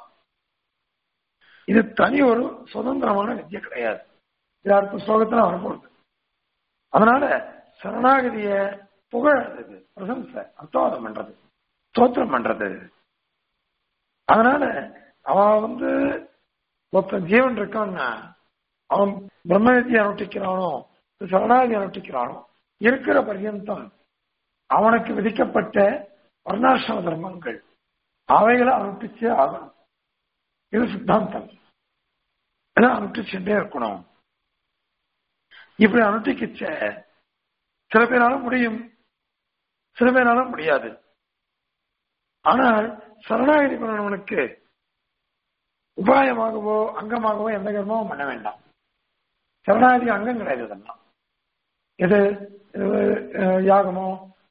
இது தனி ஒரு சுதந்திரமான வித்தியை கிடையாது இது அடுத்த ஸ்லோகத்துல வரப்போகுது அதனால சரணாகதிய புகழது பிரசம்சை அர்த்தவாதம் பண்றது ஸ்தோத்திரம் பண்றது அதனால அவன் வந்து ஒருத்தன் ஜீவன் இருக்கான்னா அவன் பிரம்ம வித்தியை அனுஷ்டிக்கிறானோ சரணாகதி அனுஷ்டிக்கிறானோ இருக்கிற பர்யந்தம் அவனுக்கு விதிக்கப்பட்ட வர்ணாசிரம தர்மங்கள் அவைகளை அனுஷ்டிச்சே ஆகணும் இது சித்தாந்தம் எல்லாம் அனுஷ்டிச்சுட்டே இருக்கணும் இப்படி அனுஷ்டிக்கிச்ச சில பேரால முடியும் சில பேரால முடியாது ஆனால் சரணாகதி பண்ணவனுக்கு உபாயமாகவோ அங்கமாகவோ எந்த கர்மமும் பண்ண வேண்டாம் சரணாகதி அங்கம் கிடையாது இதெல்லாம் எது இது, அஹ், யாகமோ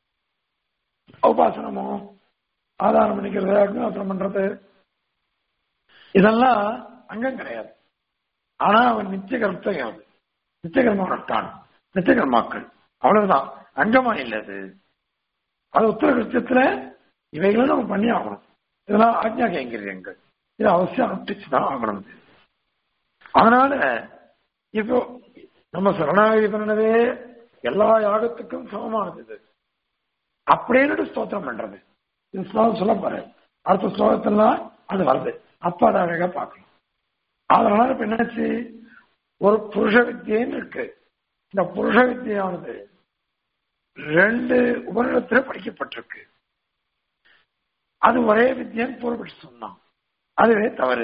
உபாசனமோ ஆதாரம் பண்ணிக்கிறது அக்னிஹோத்திரம் பண்றது இதெல்லாம் அங்கம் கிடையாது ஆனா அவன் நித்திய கர்த்தவியம் அது நித்திய கர்மம் நட்டான் நித்திய கர்மாக்கள் அவ்வளவுதான் அங்கமா இல்லை அது அது உத்தர கிருத்தியத்துல இவைகளும் நம்ம பண்ணி ஆகணும் இதெல்லாம் ஆஜ்ஞா கைங்கரியங்கள் இது அவசியம் அனுஷ்டிச்சு தான் ஆகணும் இது. அதனால இப்போ நம்ம சரணாகதி பண்ணதே எல்லா யாகத்துக்கும் சமமானது இது அப்படின்னு ஸ்தோத்திரம் பண்றது இது ஸ்லோகம் சொல்ல போறேன் அடுத்த ஸ்லோகத்தெல்லாம் அது வருது அப்ப அதை அழகா பார்க்கணும் அதனால இப்ப என்னாச்சு ஒரு புருஷ வித்தியன்னு இருக்கு இந்த புருஷ வித்தியானது ரெண்டு உபநிடத்துல படிக்கப்பட்டிருக்கு அது ஒரே வித்தியன்னு பூர்வபட்சி சொன்னான் அதுவே தவறு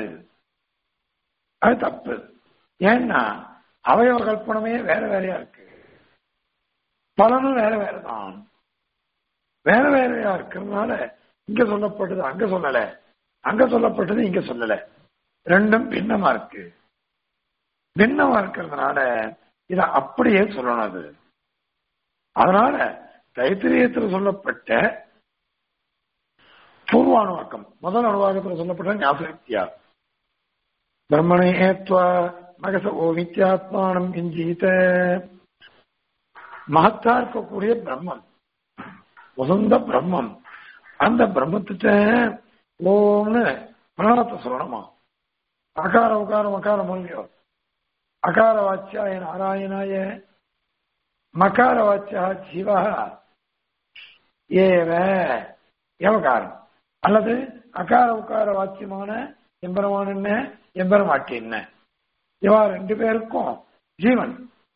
அது தப்பு ஏன்னா அவயவ கல்பனமே வேற வேறையா இருக்கு பலனும் வேற வேற தான் வேற வேறையா இருக்கிறதுனால இங்க சொல்லப்பட்டது அங்க சொல்லல அங்க சொல்லப்பட்டது இங்க சொல்லல ரெண்டும் பின்னமா இருக்கு பின்னமா இருக்கிறதுனால இத அப்படியே சொல்லணும் அது அதனால தைத்திரியத்தில் சொல்லப்பட்ட பூர்வானுவாக்கம் முதல் அனுவாக்கத்தில் சொல்லப்பட்ட ஞாபகத்தியா பிரம்மணே ஏத்வா மகச ஓ வித்யாத்மானம் இஞ்சீத மகத்தா இருக்கக்கூடிய பிரம்மம் உசந்த பிரம்மம் அந்த பிரம்மத்திட்ட ஓம்னு பிரணவத்தை சொல்லணுமா அகார உகாரம் அகாரம் இல்லையோ அகார வாச்சியாய நாராயணாய மகார வாச்சியா ஜீவா ஏவ எவகாரம் அல்லது அகார உக்கார வாக்கியமான எம்பெருமான் என்ன எம்பெருமாட்டி என்ன இவா ரெண்டு பேருக்கும் ஜீவன்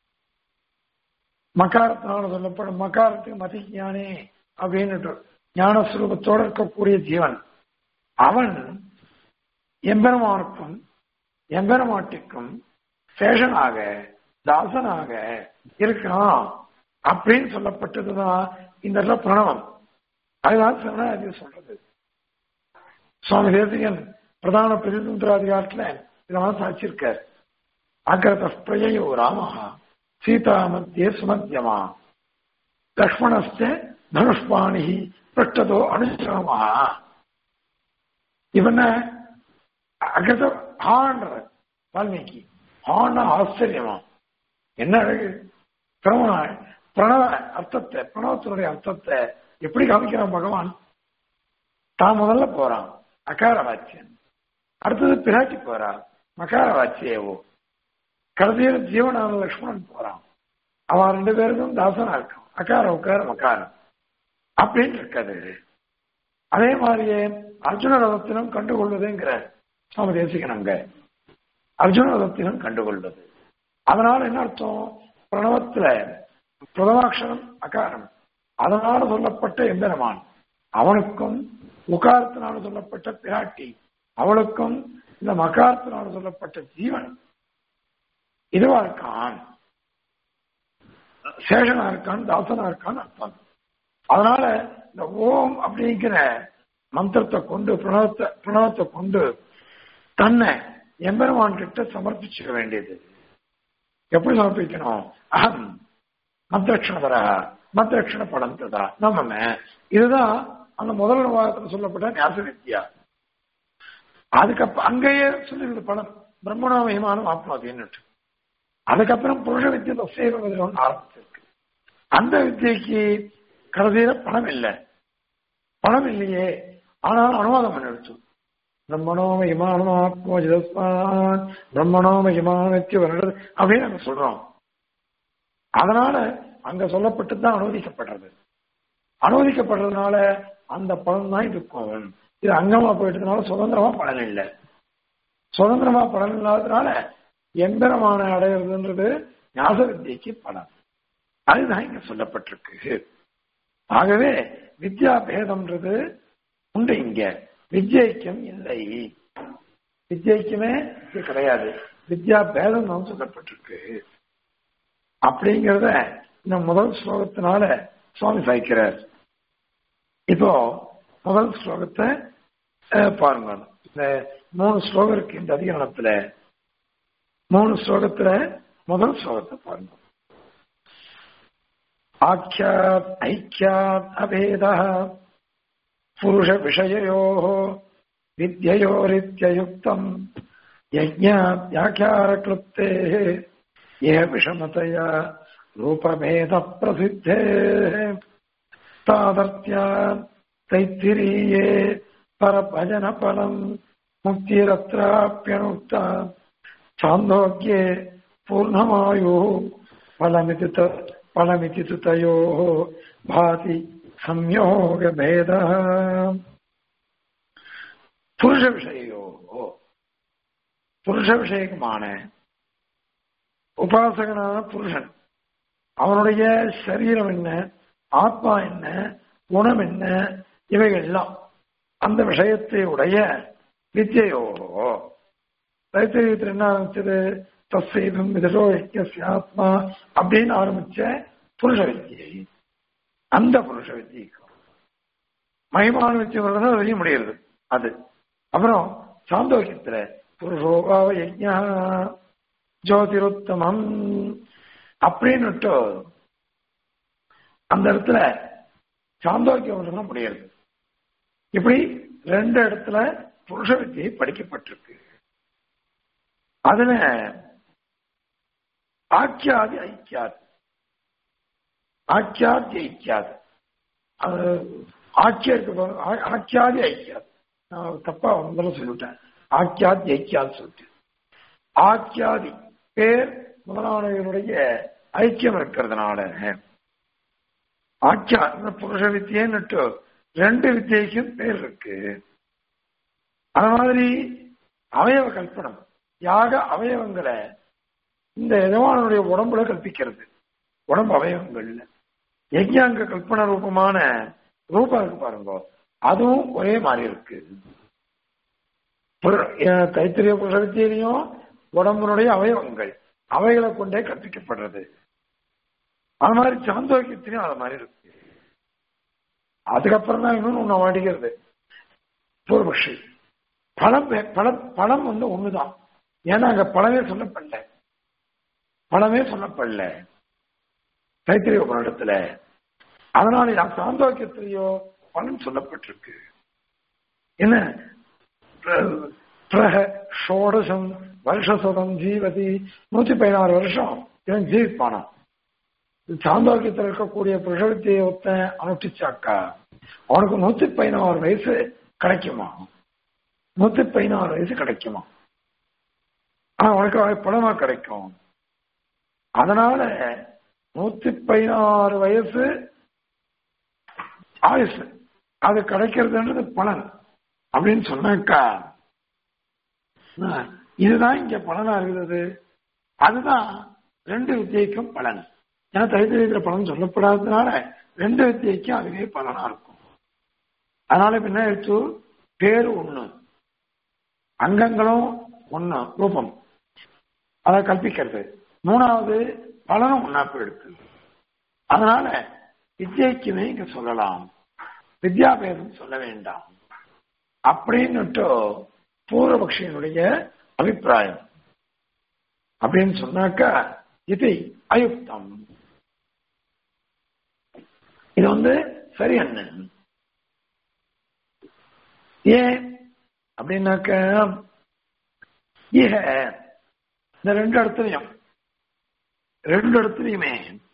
மகாரத்தினால சொல்லப்படும் மகாரத்துக்கு மதி ஞானே அப்படின்னு ஞானஸ்வரூபத்தோடு இருக்கக்கூடிய ஜீவன் அவன் எம்பெருமானுக்கும் எம்பெருமாட்டிக்கும் சேஷனாக தாசனாக இருக்கான் அப்படின்னு சொல்லப்பட்டதுதான் இந்த இடத்துல பிரணவம் அதுதான் சரணாதி சொல்றது சுவாமி தேசிகன் பிரதான பிரதிதந்திராதிகாரத்துல இதெல்லாம் சாட்சியிருக்கார் அக்ரத பிரயோ ராமஹா சீதா மத்தியே சுமத்தியமா லக்ஷ்மணஸ்த தனுஷ்பாணி பட்டதோ அனுசிரமா இவன அகத ஹான்ற வால்மீகி ஹான ஆச்சரியமா என்ன அழகு பிரணவ பிரணவ அர்த்தத்தை பிரணவத்தினுடைய அர்த்தத்தை எப்படி காமிக்கிறான் பகவான் தான் முதல்ல போறான் அகார வாச்சியன் அடுத்தது பிராட்டி போறா மகார வாச்சியேவோ கடைசியில் ஜீவனான லக்ஷ்மணன் போறான் அவன் ரெண்டு பேருக்கும் தாசனா இருக்கான் அகார உக்கார மகாரம் அப்படின்னு இருக்காது அதே மாதிரியே அர்ஜுன ரதத்தினம் கண்டுகொள்வதுங்கிற சுவாமி தேசிகனங்க அர்ஜுன ரதத்தினம் கண்டுகொள்வது அதனால என்ன அர்த்தம் பிரணவத்துல பிரதமாட்சரம் அகாரம் அதனால சொல்லப்பட்ட எம்பெருமான் அவனுக்கும் உகாரத்தினால சொல்லப்பட்ட பிராட்டி அவளுக்கும் இந்த மகாரத்தினால சொல்லப்பட்ட ஜீவன் இதுவா இருக்கான் சேஷனா இருக்கான் தாசனா இருக்கான் அர்த்தம் அதனால இந்த ஓம் அப்படிங்கிற மந்திரத்தை கொண்டு பிரணவத்தை பிரணவத்தை கொண்டு தன்னை எம்பெருமான் கிட்ட சமர்ப்பிச்சுக்க வேண்டியது எப்படி சமர்ப்பிக்கணும் அகம் மத்திரக்ஷணதர மத்திரக்ஷண படந்ததா நம்ம இதுதான் அந்த முதல் விவாதத்தில் சொல்லப்பட்ட ஞாச வித்யா அதுக்கப்புறம் அங்கேயே சொல்லிருந்த படம் பிரம்மணா மகிமானம் ஆத்மாதின்னு அதுக்கப்புறம் புருஷ வித்தியை தசைவதில் ஒன்று ஆரம்பிச்சிருக்கு அந்த வித்தியைக்கு கடைசியில பணம் இல்லை பணம் இல்லையே ஆனாலும் அனுவாதம் பண்ணிடுச்சு பிரம்மணோ மகிமானம் ஆத்மோஜிதஸ்மான் பிரம்மணோ மகிமானத்தி வருடது அப்படின்னு நம்ம சொல்றோம் அதனால அங்க சொல்லப்பட்டு தான் அனுமதிக்கப்படுறது அனுமதிக்கப்படுறதுனால அந்த பலன் தான் இருக்கும் இது அங்கமா போயிட்டதுனால சுதந்திரமா பலன் இல்லை சுதந்திரமா பலன் இல்லாததுனால எம்பெருமான அடையிறதுன்றது ஞாச வித்தியக்கு பலன் அதுதான் இங்க சொல்லப்பட்டிருக்கு ஆகவே வித்யா பேதம்ன்றது உண்டு இங்க வித்யைக்கம் இல்லை வித்யைக்குமே இது கிடையாது வித்யா பேதம் தான் சொல்லப்பட்டிருக்கு அப்படிங்கிறத இந்த முதல் ஸ்லோகத்தினால சுவாமி சாய்க்கிறார் இப்போ முதல் ஸ்லோகத்தை பாருங்க இந்த மூணு ஸ்லோகம் இருக்கு இந்த அதிகரணத்துல மூணு ஸ்லோகத்துல முதல் ஸ்லோகத்தை பாருங்க ஆக்கியாத் ஐக்கியாத் அபேத புருஷ விஷயோ வித்யோரித்யுக்தம் யஜ்ஞாத் வியாக்கியார கிளுப்தே ஏ விஷமதயா ரூபபேத பிரசித்தே தாதர்த்தியா தைத்திரியே பரபஜன பலம் முக்திரத்ராப்யனுக்தா சாந்தோக்கியே பூர்ணமாயு பலமிதி பலமிதி தயோ பாதி சம்யோக பேத புருஷ விஷயோ புருஷ விஷயமான உபாசகனான புருஷன் அவனுடைய சரீரம் என்ன ஆத்மா என்ன குணம் என்ன இவைகள் எல்லாம் அந்த விஷயத்தை உடைய வித்யையோ தைத்திரியத்தில் என்ன ஆரம்பிச்சது தசைவம் விதோ ஆத்மா அப்படின்னு ஆரம்பிச்ச புருஷ வித்தியை அந்த புருஷ வித்தியைக்கும் மகிமான வித்தியை தான் வெளிய முடியாது அது அப்புறம் சாந்தோக்கியத்துல புருஷோபாவ யஜ்ஞா ஜோதிருத்தமம் அப்படின்னுட்டு அந்த இடத்துல சாந்தோக்கியம் தான் முடியாது இப்படி ரெண்டு இடத்துல புருஷ வித்தியை படிக்கப்பட்டிருக்கு அதுல ஆக்கியாதி ஐக்கியாது ஆக்கியாதி ஐக்கியாது அது ஆக்கியருக்கு பாருங்க, ஆ- ஆக்கியாதி ஐக்கியாது நான் தப்பா முதல்ல சொல்லிவிட்டேன் ஆக்கியாதி ஐக்கியாது சொல்லிட்டு ஆக்கியாதி பேர் முதலானவர்களுடைய ஐக்கியம் இருக்கிறதுனால ஆக்கியா இந்த புருஷ வித்தியன்னுட்டு ரெண்டு வித்தியைக்கும் பேர் இருக்கு அது மாதிரி அவயவ கல்பனம் யாக அவயவங்களை இந்த எஜமானனுடைய உடம்புல கற்பிக்கிறது உடம்பு அவயவங்கள்ல யஜ்யாங்க கல்பன ரூபமான ரூபம் இருக்கு பாருங்க அதுவும் ஒரே மாதிரி இருக்கு புர- அஹ் தைத்திரிய புருஷத்திலையும் உடம்புனுடைய அவயவங்கள் அவைகளை கொண்டே கற்பிக்கப்படுறது அது மாதிரி சாந்தோக்கியத்திலையும் அது மாதிரி இருக்கு அதுக்கப்புறம் தான் இன்னொன்னு ஒண்ணு மாட்டிக்கிறது பூர்வபக்ஷி பழம் வே- பழம் பழம் வந்து ஒண்ணுதான் ஏன்னா அங்க பழமே சொல்லப்படல பழமே சொல்லப்படல தைத்திரிய உபநிடத்துல அதனால யா- சாந்தோக்கியத்திலேயோ பலன் சொல்லப்பட்டிருக்கு என்ன பிர- பிரஹ ஷோடசம் வருஷசதம் ஜீவதி நூத்தி பதினாறு வருஷம் இவன் ஜீவிப்பானா சாந்தோக்கியத்தில் இருக்கக்கூடிய புருஷவித்தியை ஒத்த அனுஷ்டிச்சாக்கா அவனுக்கு நூத்தி பதினாறு வயசு கிடைக்குமா நூத்தி பதினாறு வயசு கிடைக்குமா ஆனா உனக்கு அது பணமா கிடைக்கும் அதனால நூத்தி பதினாறு வயசு ஆயுசு அது கிடைக்கிறதுன்றது பலன் அப்படின்னு சொன்னாக்கா ஆ, இதுதான் இங்க பலனா இருக்குது அதுதான் ரெண்டு வித்தியைக்கும் பலன் ஏன்னா தைத்திரியத்துல பலன் சொல்லப்படாததுனால ரெண்டு வித்தியைக்கும் அதுவே பலனா இருக்கும் அதனால இப்ப என்ன ஆயிடுச்சு பேரு ஒண்ணு அங்கங்களும் ஒண்ணு ரூபம் அதை கற்பிக்கிறது மூணாவது பலனும் ஒன்னா போயிடுது அதனால வித்யைக்குமே இங்க சொல்லலாம் வித்யாபேதம் சொல்ல வேண்டாம் அப்படின்னுட்டு பூர்வபக்ஷியனுடைய அபிப்பிராயம் அப்படின்னு சொன்னாக்கா இது அயுக்தம் இது வந்து சரி என்ன ஏன் அப்படின்னாக்க இக இந்த ரெண்டு இடத்துலயும் ரெண்டு இடத்துலயுமே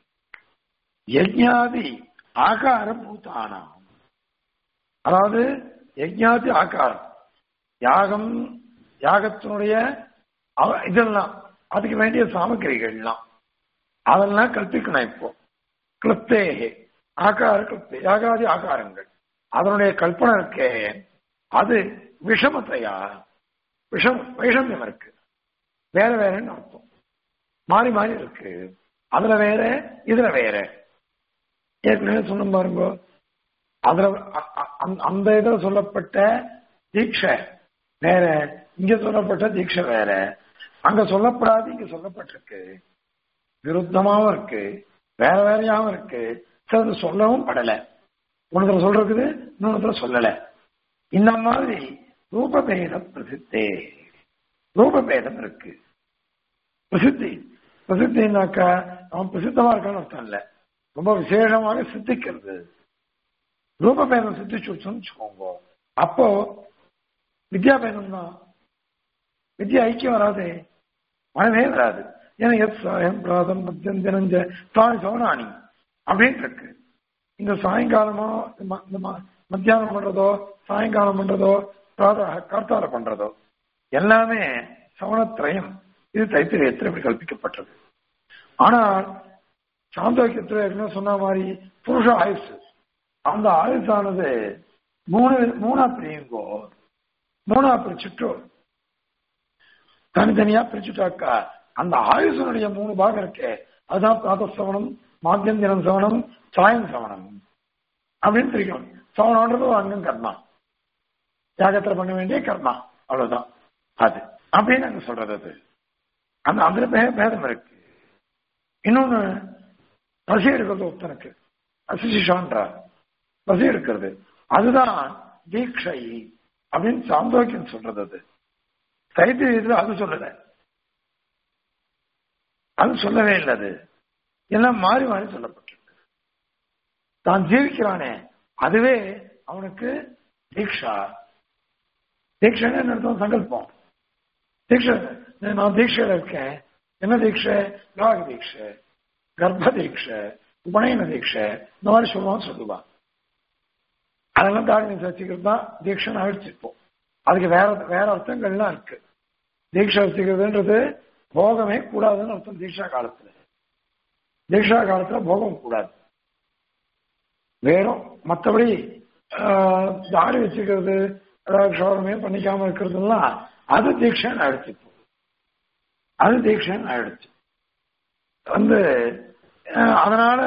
யஜ்ஞாதி ஆகாரம் பூத்தானாம் அதாவது யஜ்ஞாதி ஆகாரம் யாகம் யாகத்தினுடைய அவ- இதெல்லாம் அதுக்கு வேண்டிய சாமகிரிகள்லாம் அதெல்லாம் கற்பிக்கணும் இப்போ கிளப்தேகே ஆகார கிளப்தே யாகாதி ஆகாரங்கள் அதனுடைய கல்பனை இருக்கே அது விஷமத்தையா விஷம் வைஷமியம் இருக்கு வேற வேறன்னு அர்த்தம் மாறி மாறி இருக்கு அதுல வேற இதுல வேற ஏற்கனவே சொன்ன பாருங்க அதுல அ- அ- அந்த- அந்த இதுல சொல்லப்பட்ட தீட்சை வேற இங்க சொல்லப்பட்ட தீட்சை வேற அங்க சொல்லப்படாது இங்க சொல்லப்பட்டிருக்கு விருத்தமாவும் இருக்கு வேற வேறையாவும் இருக்கு சிலது சொல்லவும் படல ஒன்றுல சொல்றது இன்னொன்றுல சொல்லல இந்த மாதிரி ரூபபேதம் பிரசித்தே ரூபபேதம் இருக்கு பிரசித்தி பிரசித்தினாக்கா அவன் பிரசித்தமா இருக்கான்னு அர்த்தம் இல்ல ரொம்ப விசேஷமாக சித்திக்கிறது ரூபபேதம் சித்திச்சு வச்சோம்னு அப்போ வித்யாபேதம் தான் வித்யா ஐக்கியம் வராது மனமே வராது ஏன்னா எத் சாயம் பிராதம் மத்தியம் தினஞ்ச தாய் சோனானி அப்படின்னு இருக்கு இந்த சாயங்காலமோ ம- இந்த ம- மத்தியானம் பண்றதோ சாயங்காலம் பண்றதோ பிராத கார்த்தால பண்றதோ எல்லாமே சவணத்திரயம் இது தைத்திரியத்தில் இப்படி கல்பிக்கப்பட்டது ஆனால் சாந்தோக்கியத்தில் என்ன சொன்ன மாதிரி புருஷ ஆயுசு அந்த ஆயுசானது மூணு மூணா பிரியுங்கோ மூணா பிரிச்சுட்டு தனித்தனியா பிரிச்சுட்டாக்கா அந்த ஆயுசனுடைய மூணு பாகம் இருக்கே அதுதான் பிராத சவணம் மாத்தியம் தினம் சவணம் சாயம் சவணம் அப்படின்னு பிரிக்கணும் சவணம்ன்றது ஒரு அங்கம் கர்மா யாகத்துல பண்ண வேண்டிய கர்மா அவ்வளவுதான் அது அப்படின்னு அங்க சொல்றது அது அந்த அதுல பே- பேதம் இருக்கு இன்னொன்னு பசி எடுக்கிறது ஒருத்தனுக்கு அசிஷான்றார் பசி எடுக்கிறது அதுதான் தீட்சை அப்படின்னு சாந்தோக்கியம் சொல்றது அது தைத்திரியத்தில் அது சொல்லல அது சொல்லவே இல்லை அது எல்லாம் மாறி மாறி சொல்லப்பட்டிருக்கு தான் ஜீவிக்கிறானே அதுவே அவனுக்கு தீக்ஷா தீட்சைன்னு என்ன அர்த்தம் சங்கல்பம் தீட்சை நான் தீட்சையில இருக்கேன் என்ன தீட்சை ராக தீட்சை கர்ப்ப தீட்சை உபநயன தீட்சை இந்த மாதிரி சொல்லுவான் சொல்லுவான் அதெல்லாம் தாடி வச்சுக்கிறது தான் தீட்சைன்னு ஆயிடுச்சிருப்போம் அதுக்கு வேற வேற அர்த்தங்கள்லாம் இருக்கு தீட்சை வச்சுக்கிறதுன்றது போகமே கூடாதுன்னு அர்த்தம் தீட்சா காலத்துல தீட்சா காலத்துல போகம் கூடாது வேறும் மற்றபடி தாடி வச்சுக்கிறது ஷோரமே பண்ணிக்காம இருக்கிறதுலாம் அது தீட்சைன்னு ஆயிடுச்சு அது தீட்சைன்னு ஆயிடுச்சு வந்து அதனால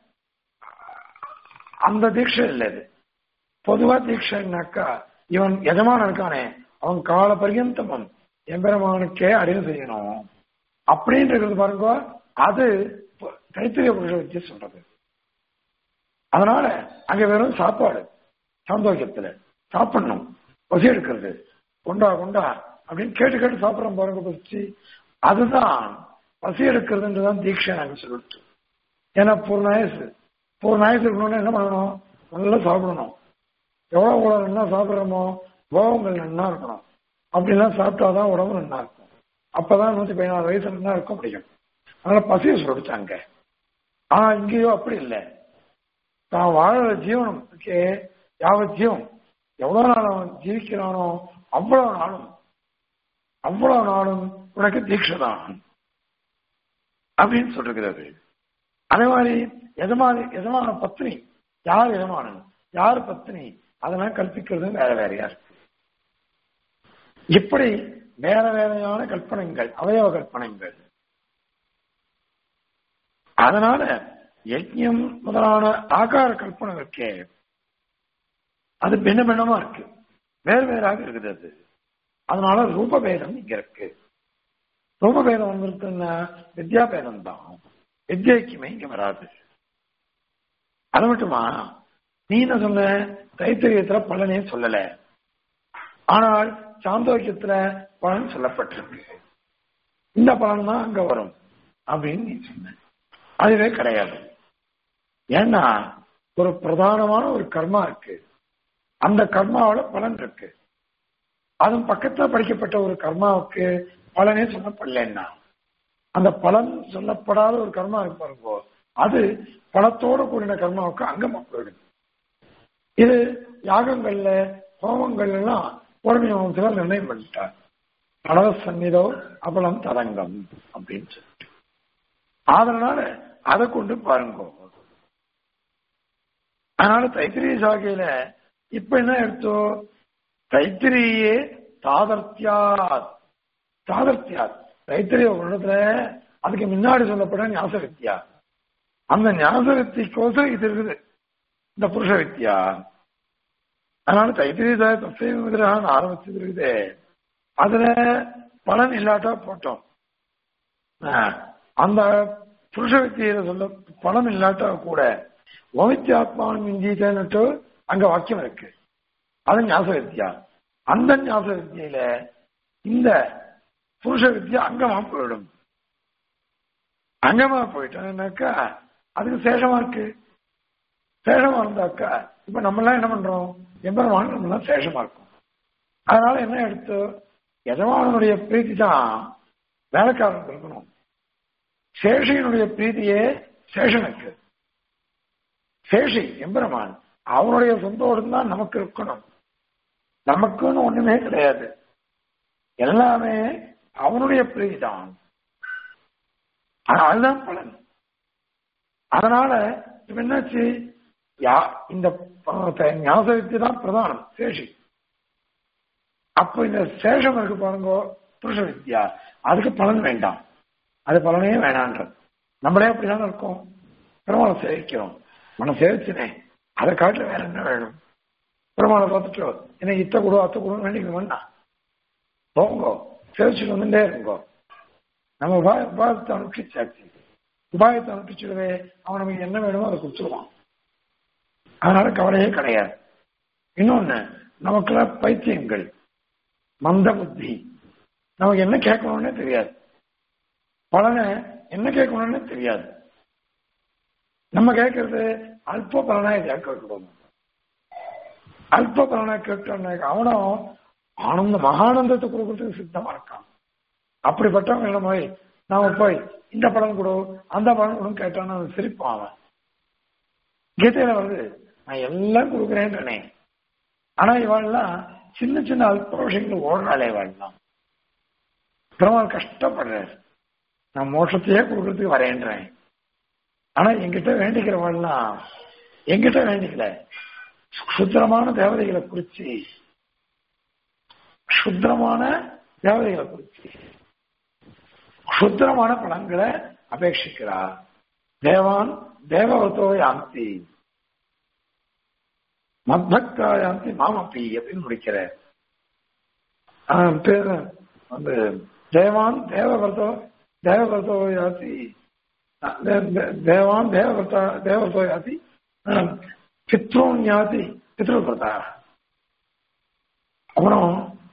அந்த தீட்சை இல்லை இது பொதுவா தீட்சைனாக்கா இவன் எஜமான இருக்கானே அவன் கால பரியந்தமம் எம்பெருமானுக்கே அடைய செய்யணும் அப்படின்றது பாருங்க அது கைத்திரிய புருஷ வச்சு சொல்றது அதனால அங்க வெறும் சாப்பாடு சந்தோஷத்துல சாப்பிடணும் பசி எடுக்கிறது கொண்டா கொண்டா அப்படின்னு கேட்டு கேட்டு சாப்பிட்றோம் பாருங்க பசி அதுதான் பசி எடுக்கிறதுன்றதான் தீட்சை நாங்க சொல்லிட்டு ஏன்னா பூர்ணாயசு பூர்ணாயசு இருக்கணும்னா என்ன பண்ணணும் நல்லா சாப்பிடணும் எவ்வளவு எவ்வளவு நல்லா சாப்பிட்றோமோ போகங்கள் நல்லா இருக்கணும் அப்படிலாம் சாப்பிட்டாதான் உடம்பு நல்லா இருக்கும் அப்பதான் நூத்தி பதினாறு வயசு நல்லா இருக்க முடியும் அதனால பசியை சொல்லிட்டாங்க ஆனா இங்கேயோ அப்படி இல்லை தான் வாழற ஜீவனத்துக்கு யாவ ஜீவன் எவ்வளவு நாள் அவன் ஜீவிக்கிறானோ அவ்வளவு நாளும் அவ்வளவு நாளும் உனக்கு தீட்சை தான் அப்படின்னு சொல்லுகிறது அதே மாதிரி எஜமான எஜமான பத்னி யார் எஜமானன் யார் பத்னி அதெல்லாம் கற்பிக்கிறது வேற வேறையா இருக்கு இப்படி வேற வேறையான கற்பனைகள் அவயவ கற்பனைகள் அதனால யஜ்யம் முதலான ஆகார கல்பனை இருக்கே அது பின்ன பின்னமா இருக்கு வேறு வேறாக இருக்குது அது அதனால ரூபபேதம் இங்க இருக்கு ரூபபேதம் வந்திருக்குன்னா வித்யாபேதம் தான் வித்யக்குமே இங்க வராது அது மட்டுமா நீ என்ன சொன்ன தைத்திரியத்துல பலனே சொல்லல ஆனால் சாந்தோக்கியத்துல பலன் சொல்லப்பட்டிருக்கு இந்த பலன் தான் அங்க வரும் அப்படின்னு நீ சொன்ன அதுவே கிடையாது ஏன்னா ஒரு பிரதானமான ஒரு கர்மா இருக்கு அந்த கர்மாவோட பலன் இருக்கு அதுவும் பக்கத்துல படிக்கப்பட்ட ஒரு கர்மாவுக்கு பலனே சொல்லப்படலன்னா அந்த பலன் சொல்லப்படாத ஒரு கர்மா இருக்கு பாருங்க அது பலத்தோட கூடின கர்மாவுக்கு அங்கமா போயிடும் இது யாகங்கள்ல ஹோமங்கள்ல எல்லாம் பொறுமை வம்சகர் நிர்ணயம் பண்ணிட்டார் பலவ சந்நிதோ அபலம் தரங்கம் அப்படின்னு சொல்லிட்டு அதனால அதை கொண்டு பாருங்க அதனால தைத்திரிய சாகையில இப்ப என்ன எடுத்தோம் தைத்திரியே தாதர்த்தியாத் தாதர்த்தியாத் தைத்திரிய வருடத்துல அதுக்கு முன்னாடி சொல்லப்பட ஞாச வித்யா அந்த ஞாச வித்திக்கோசம் இது இருக்குது இந்த புருஷ வித்யா அதனால தைத்திரிய தசைவ விக்கிரகம் ஆரம்பிச்சது இருக்குது அதுல பலன் இல்லாட்டா போட்டோம் அந்த புருஷ வித்தியில சொல்ல பலம் இல்லாட்டா கூட ஓமித்யாத்மான் மிஞ்சிட்டேன்னுட்டு அங்க வாக்கியம் இருக்கு அது ஞாச வித்யா அந்த ஞாச வித்தியில இந்த புருஷ வித்யா அங்கமா போயிடும் அங்கமா போயிட்டோம்னாக்கா அதுக்கு சேஷமா இருக்கு சேஷமா இருந்தாக்கா இப்ப நம்ம எல்லாம் என்ன பண்றோம் எம்பெருமான் நம்ம எல்லாம் சேஷமா இருக்கும் அதனால என்ன எடுத்து எஜமானனுடைய பிரீத்தி தான் வேலைக்காரனுக்கு இருக்கணும் சேஷியினுடைய பிரீதியே சேஷனுக்கு சேஷி எம்பெருமான் அவனுடைய சொந்தோடு தான் நமக்கு இருக்கணும் நமக்குன்னு ஒண்ணுமே கிடையாது எல்லாமே அவனுடைய பிரீதி தான் அதுதான் பலன் அதனால இப்ப என்னாச்சு யா இந்த ஞாபகத்தை தான் பிரதானம் சேஷி அப்ப இந்த சேஷம் இருக்கு பாருங்க புருஷ வித்யா அதுக்கு பலன் வேண்டாம் அது பலனே வேணான்றது நம்மளே அப்படிதான் இருக்கோம் பெருமாளை சேவிக்கிறோம் மன சேவிச்சுனே அதை காட்டுல வேற என்ன வேணும் பெருமாளை பார்த்துட்டு என்ன இத்த கொடு அத்த கொடு வேண்டிக்கணும்னா போங்கோ சேவிச்சுட்டு வந்துட்டே இருங்கோ நம்ம பார்த்து அனுப்பிச்சாச்சு உபாயத்தை அனுப்பிச்சுடுவே அவன் நமக்கு என்ன வேணுமோ அதை கொடுத்துருவான் அதனால கவலையே கிடையாது இன்னொன்னு நமக்குள்ள பைத்தியங்கள் மந்த புத்தி நமக்கு என்ன கேட்கணும்னே தெரியாது பலனை என்ன கேட்கணும்னு தெரியாது நம்ம கேட்கறது அல்ப பலனா கேட்க வைக்கணும் அல்ப பலனா கேட்டோம்னா அவனும் ஆனந்த மகானந்தத்தை கொடுக்கறதுக்கு சித்தமா இருக்கான் அப்படிப்பட்டவங்க என்ன மாதிரி நாம போய் இந்த படம் கொடு அந்த படம் கொடு கேட்டான்னு அவன் சிரிப்பான் அவன் கீதையில வருது நான் எல்லாம் கொடுக்குறேன்றனே ஆனா இவாள்லாம் சின்ன சின்ன அல்ப விஷயங்கள் ஓடுறாளே இவாள்லாம் பெருமாள் கஷ்டப்படுறாரு நான் மோட்சத்தையே கொடுக்கறதுக்கு வரேன்றேன் ஆனா என்கிட்ட வேண்டிக்கிறவள்லாம் என்கிட்ட வேண்டிக்கல சுத்திரமான தேவதைகளை குறிச்சு சுத்திரமான தேவதைகளை குறிச்சு சுத்திரமான பலன்களை அபேட்சிக்கிறார் தேவான் தேவவத்தோ யாந்தி மத்பக்தா யாந்தி மாமப்பி அப்படின்னு முடிக்கிறார் பேர் வந்து தேவான் தேவவர்த்தோ தேவவர்த்தோ யாத்தி தேவான் தேவவர்த்தா தேவவர்த்தோ யாத்தி பித்ரோன் யாத்தி பித்ருவர்த்தா அப்புறம்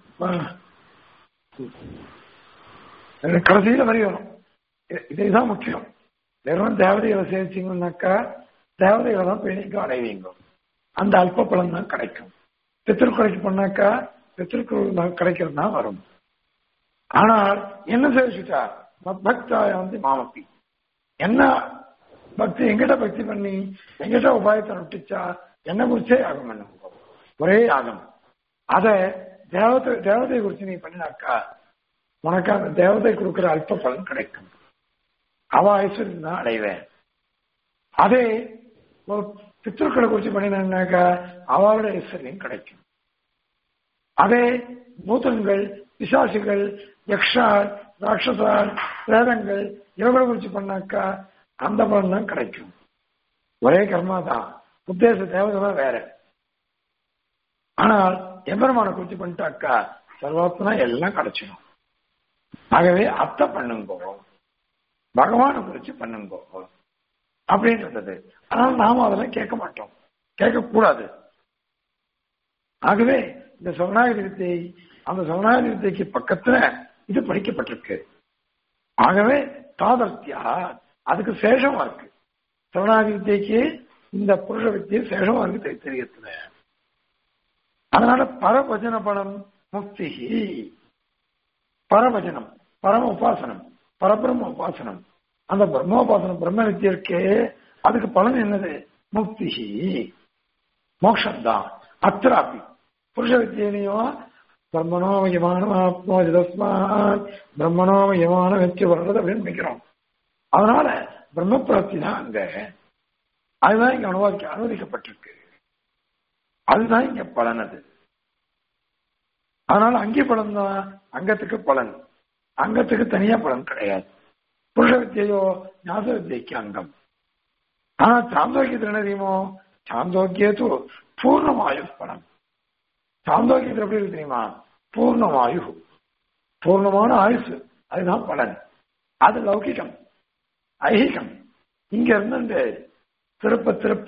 கடைசியில வரி வரும் இதுதான் முக்கியம் வெறும் தேவதைகளை சேர்த்தீங்கன்னாக்கா தேவதைகளை தான் பேணிக்கு அடைவீங்க அந்த அல்ப பலன் தான் கிடைக்கும் பித்திருக்கொலைக்கு பண்ணாக்கா பித்திருக்குள் கிடைக்கிறது தான் வரும் ஆனால் என்ன சேவிச்சுட்டா பக்தாய வந்து மாமப்பி என்ன பக்தி எங்கிட்ட பக்தி பண்ணி எங்கிட்ட உபாயத்தை நொட்டிச்சா என்ன குறிச்சே யாகம் பண்ண ஒரே யாகம் அத தேவதை தேவதை குறிச்சு நீ பண்ணினாக்கா உனக்கு அந்த தேவதை கொடுக்கிற அல்ப பலன் கிடைக்கும் அவ ஐஸ்வர்யம் தான் அடைவேன் அதே ஒரு பித்திருக்களை குறிச்சு பண்ணினாக்கா அவளோட ஐஸ்வர்யம் கிடைக்கும் அதே பூதங்கள் பிசாசுகள் யக்ஷார் ராட்சசார் வேதங்கள் இவங்களை குறிச்சு பண்ணாக்கா அந்த பலன் தான் கிடைக்கும் ஒரே கர்மா தான் உத்தேச தேவதை தான் வேற ஆனால் எம்பெருமான குறிச்சு பண்ணிட்டாக்கா சர்வாத்மனா எல்லாம் கிடைச்சிடும் ஆகவே அத்தை பண்ணுங்கோ பகவானை குறிச்சு பண்ணுங்கோ அப்படின்றது ஆனால் நாம அதெல்லாம் கேட்க மாட்டோம் கேட்கக்கூடாது ஆகவே இந்த சரணாகதி வித்தை அந்த சரணாகதி வித்தைக்கு பக்கத்துல இது படிக்கப்பட்டிருக்கு ஆகவே தாதர்த்தியா அதுக்கு சேஷமா இருக்கு சரணாகதி வித்தைக்கு இந்த புருஷ வித்தியை சேஷமா இருக்கு தெரியத்துல அதனால பரபஜன பலம் முக்தி பரபஜனம் பரம உபாசனம் பரபிரம்ம உபாசனம் அந்த பிரம்மோபாசனம் பிரம்ம வித்தியை இருக்கே அதுக்கு பலன் என்னது முக்தி மோக்ஷம் தான் அத்திராப்பி புருஷ வித்தியிலையும் பிரம்மணோமயமான தஸ்மாத் பிரம்மணோமயமான வெற்றி வர்றது அப்படின்னு நினைக்கிறோம் அதனால பிரம்ம பிராப்தி தான் அங்க அதுதான் இங்க அனுபவிக்க அனுமதிக்கப்பட்டிருக்கு அதுதான் இங்க பலன் அது அதனால அங்கே பலன் தான் அங்கத்துக்கு பலன் அங்கத்துக்கு தனியா பலன் கிடையாது புருஷ வித்தியையோ ஞாச வித்தியைக்கு அங்கம் ஆனா சாந்தோக்கியத்தில் என்ன தெரியுமோ சாந்தோக்கியத்து பூர்ணமாயு பலம் சாந்தோக்கியத்தில் எப்படி இருக்கு தெரியுமா பூர்ணமாயு பூர்ணமான ஆயுசு அதுதான் பலன் அது லௌகிகம் ஐகிகம் இங்க இருந்து திருப்ப திருப்ப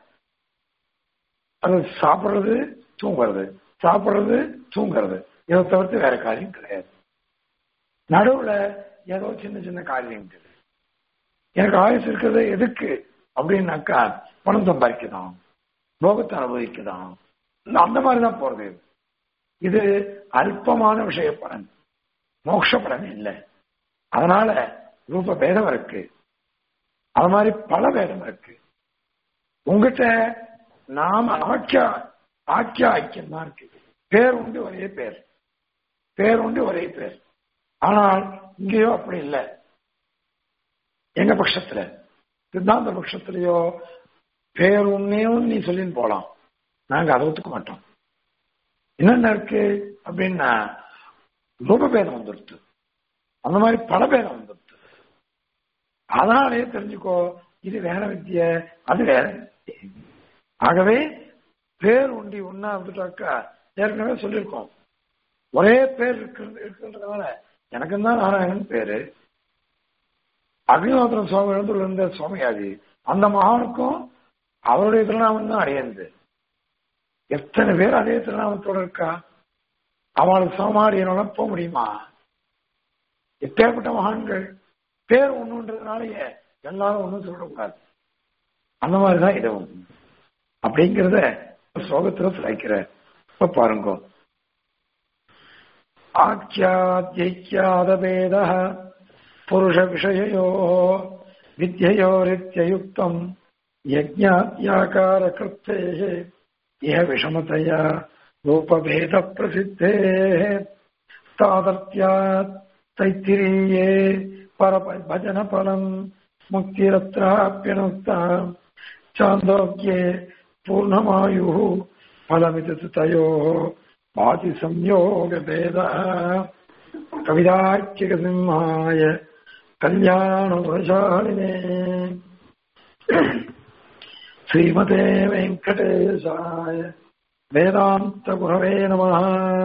அது சாப்பிடுறது தூங்குறது சாப்பிடுறது தூங்குறது இதை தவிர்த்து வேற காரியம் கிடையாது நடுவுல ஏதோ சின்ன சின்ன காரியங்கள் எனக்கு ஆயுசு இருக்கிறது எதுக்கு அப்படின்னாக்கா பணம் சம்பாதிக்கதான் போகத்தை அனுபவிக்கதான் அந்த மாதிரிதான் போறது இது அல்பமான விஷய பலன் மோட்ச பலன் இல்லை அதனால ரூப பேதம் இருக்கு அது மாதிரி பல பேதம் இருக்கு உங்ககிட்ட நாம ஆக்கியா ஆக்கியா ஐக்கியம் தான் இருக்கு பேர் உண்டு ஒரே பேர் பேர் உண்டு ஒரே பேர் ஆனால் இங்கேயோ அப்படி இல்லை எங்க பட்சத்துல சித்தாந்த பட்சத்திலேயோ பேர் உண்மையும் நீ சொல்லின்னு போலாம் நாங்க அதை ஒத்துக்க மாட்டோம் என்னென்ன இருக்கு அப்படின்னா ரூபபேதம் வந்துடுது அந்த மாதிரி பல பேதம் வந்துடுது அதனாலேயே தெரிஞ்சுக்கோ இது வேற வித்திய அது வேற வித்தியை ஆகவே பேர் உண்டி ஒன்னா வந்துட்டாக்கா ஏற்கனவே சொல்லியிருக்கோம் ஒரே பேர் இருக்கிறது இருக்கிறதுனால எனக்கு தான் நாராயணன் பேரு அக்னிஹோத்திரம் சுவாமி எழுந்துள்ள இருந்த சுவாமியாதி அந்த மகானுக்கும் அவருடைய திருநாமம் தான் அடையந்து எத்தனை பேர் அதே திருநாமத்தோட இருக்கா அவளுக்கு சமமாடியனால போக முடியுமா எப்பேற்பட்ட மகான்கள் பேர் ஒண்ணுன்றதுனாலயே எல்லாரும் ஒண்ணும் சொல்லக்கூடாது அந்த மாதிரிதான் இதுவும் அப்படிங்கிறத ஸ்லோகத்துல சிலைக்கிற இப்ப பாருங்க ஆக்கியாத்யைக்கியாதபேத புருஷ விஷயோ வித்யோரித்யுக்தம் யஜ்ஞாத்யாகார கிருத்தே இஹ விஷமதையா ரூபபேத பிரசித்தே தாதர்த்தியாத் தைத்திரீயே பரபஜன பலம் முக்திரத்ராப்யனுக்தா சாந்தோக்கியே பூர்ணமாயு பலமிது தயோ பாதி சம்யோக பேத கவிதார்க்கிக சிம்மாய கல்யாண குணசாலினே ஸ்ரீமதே வெங்கடேசாய வேதாந்த குரவே நம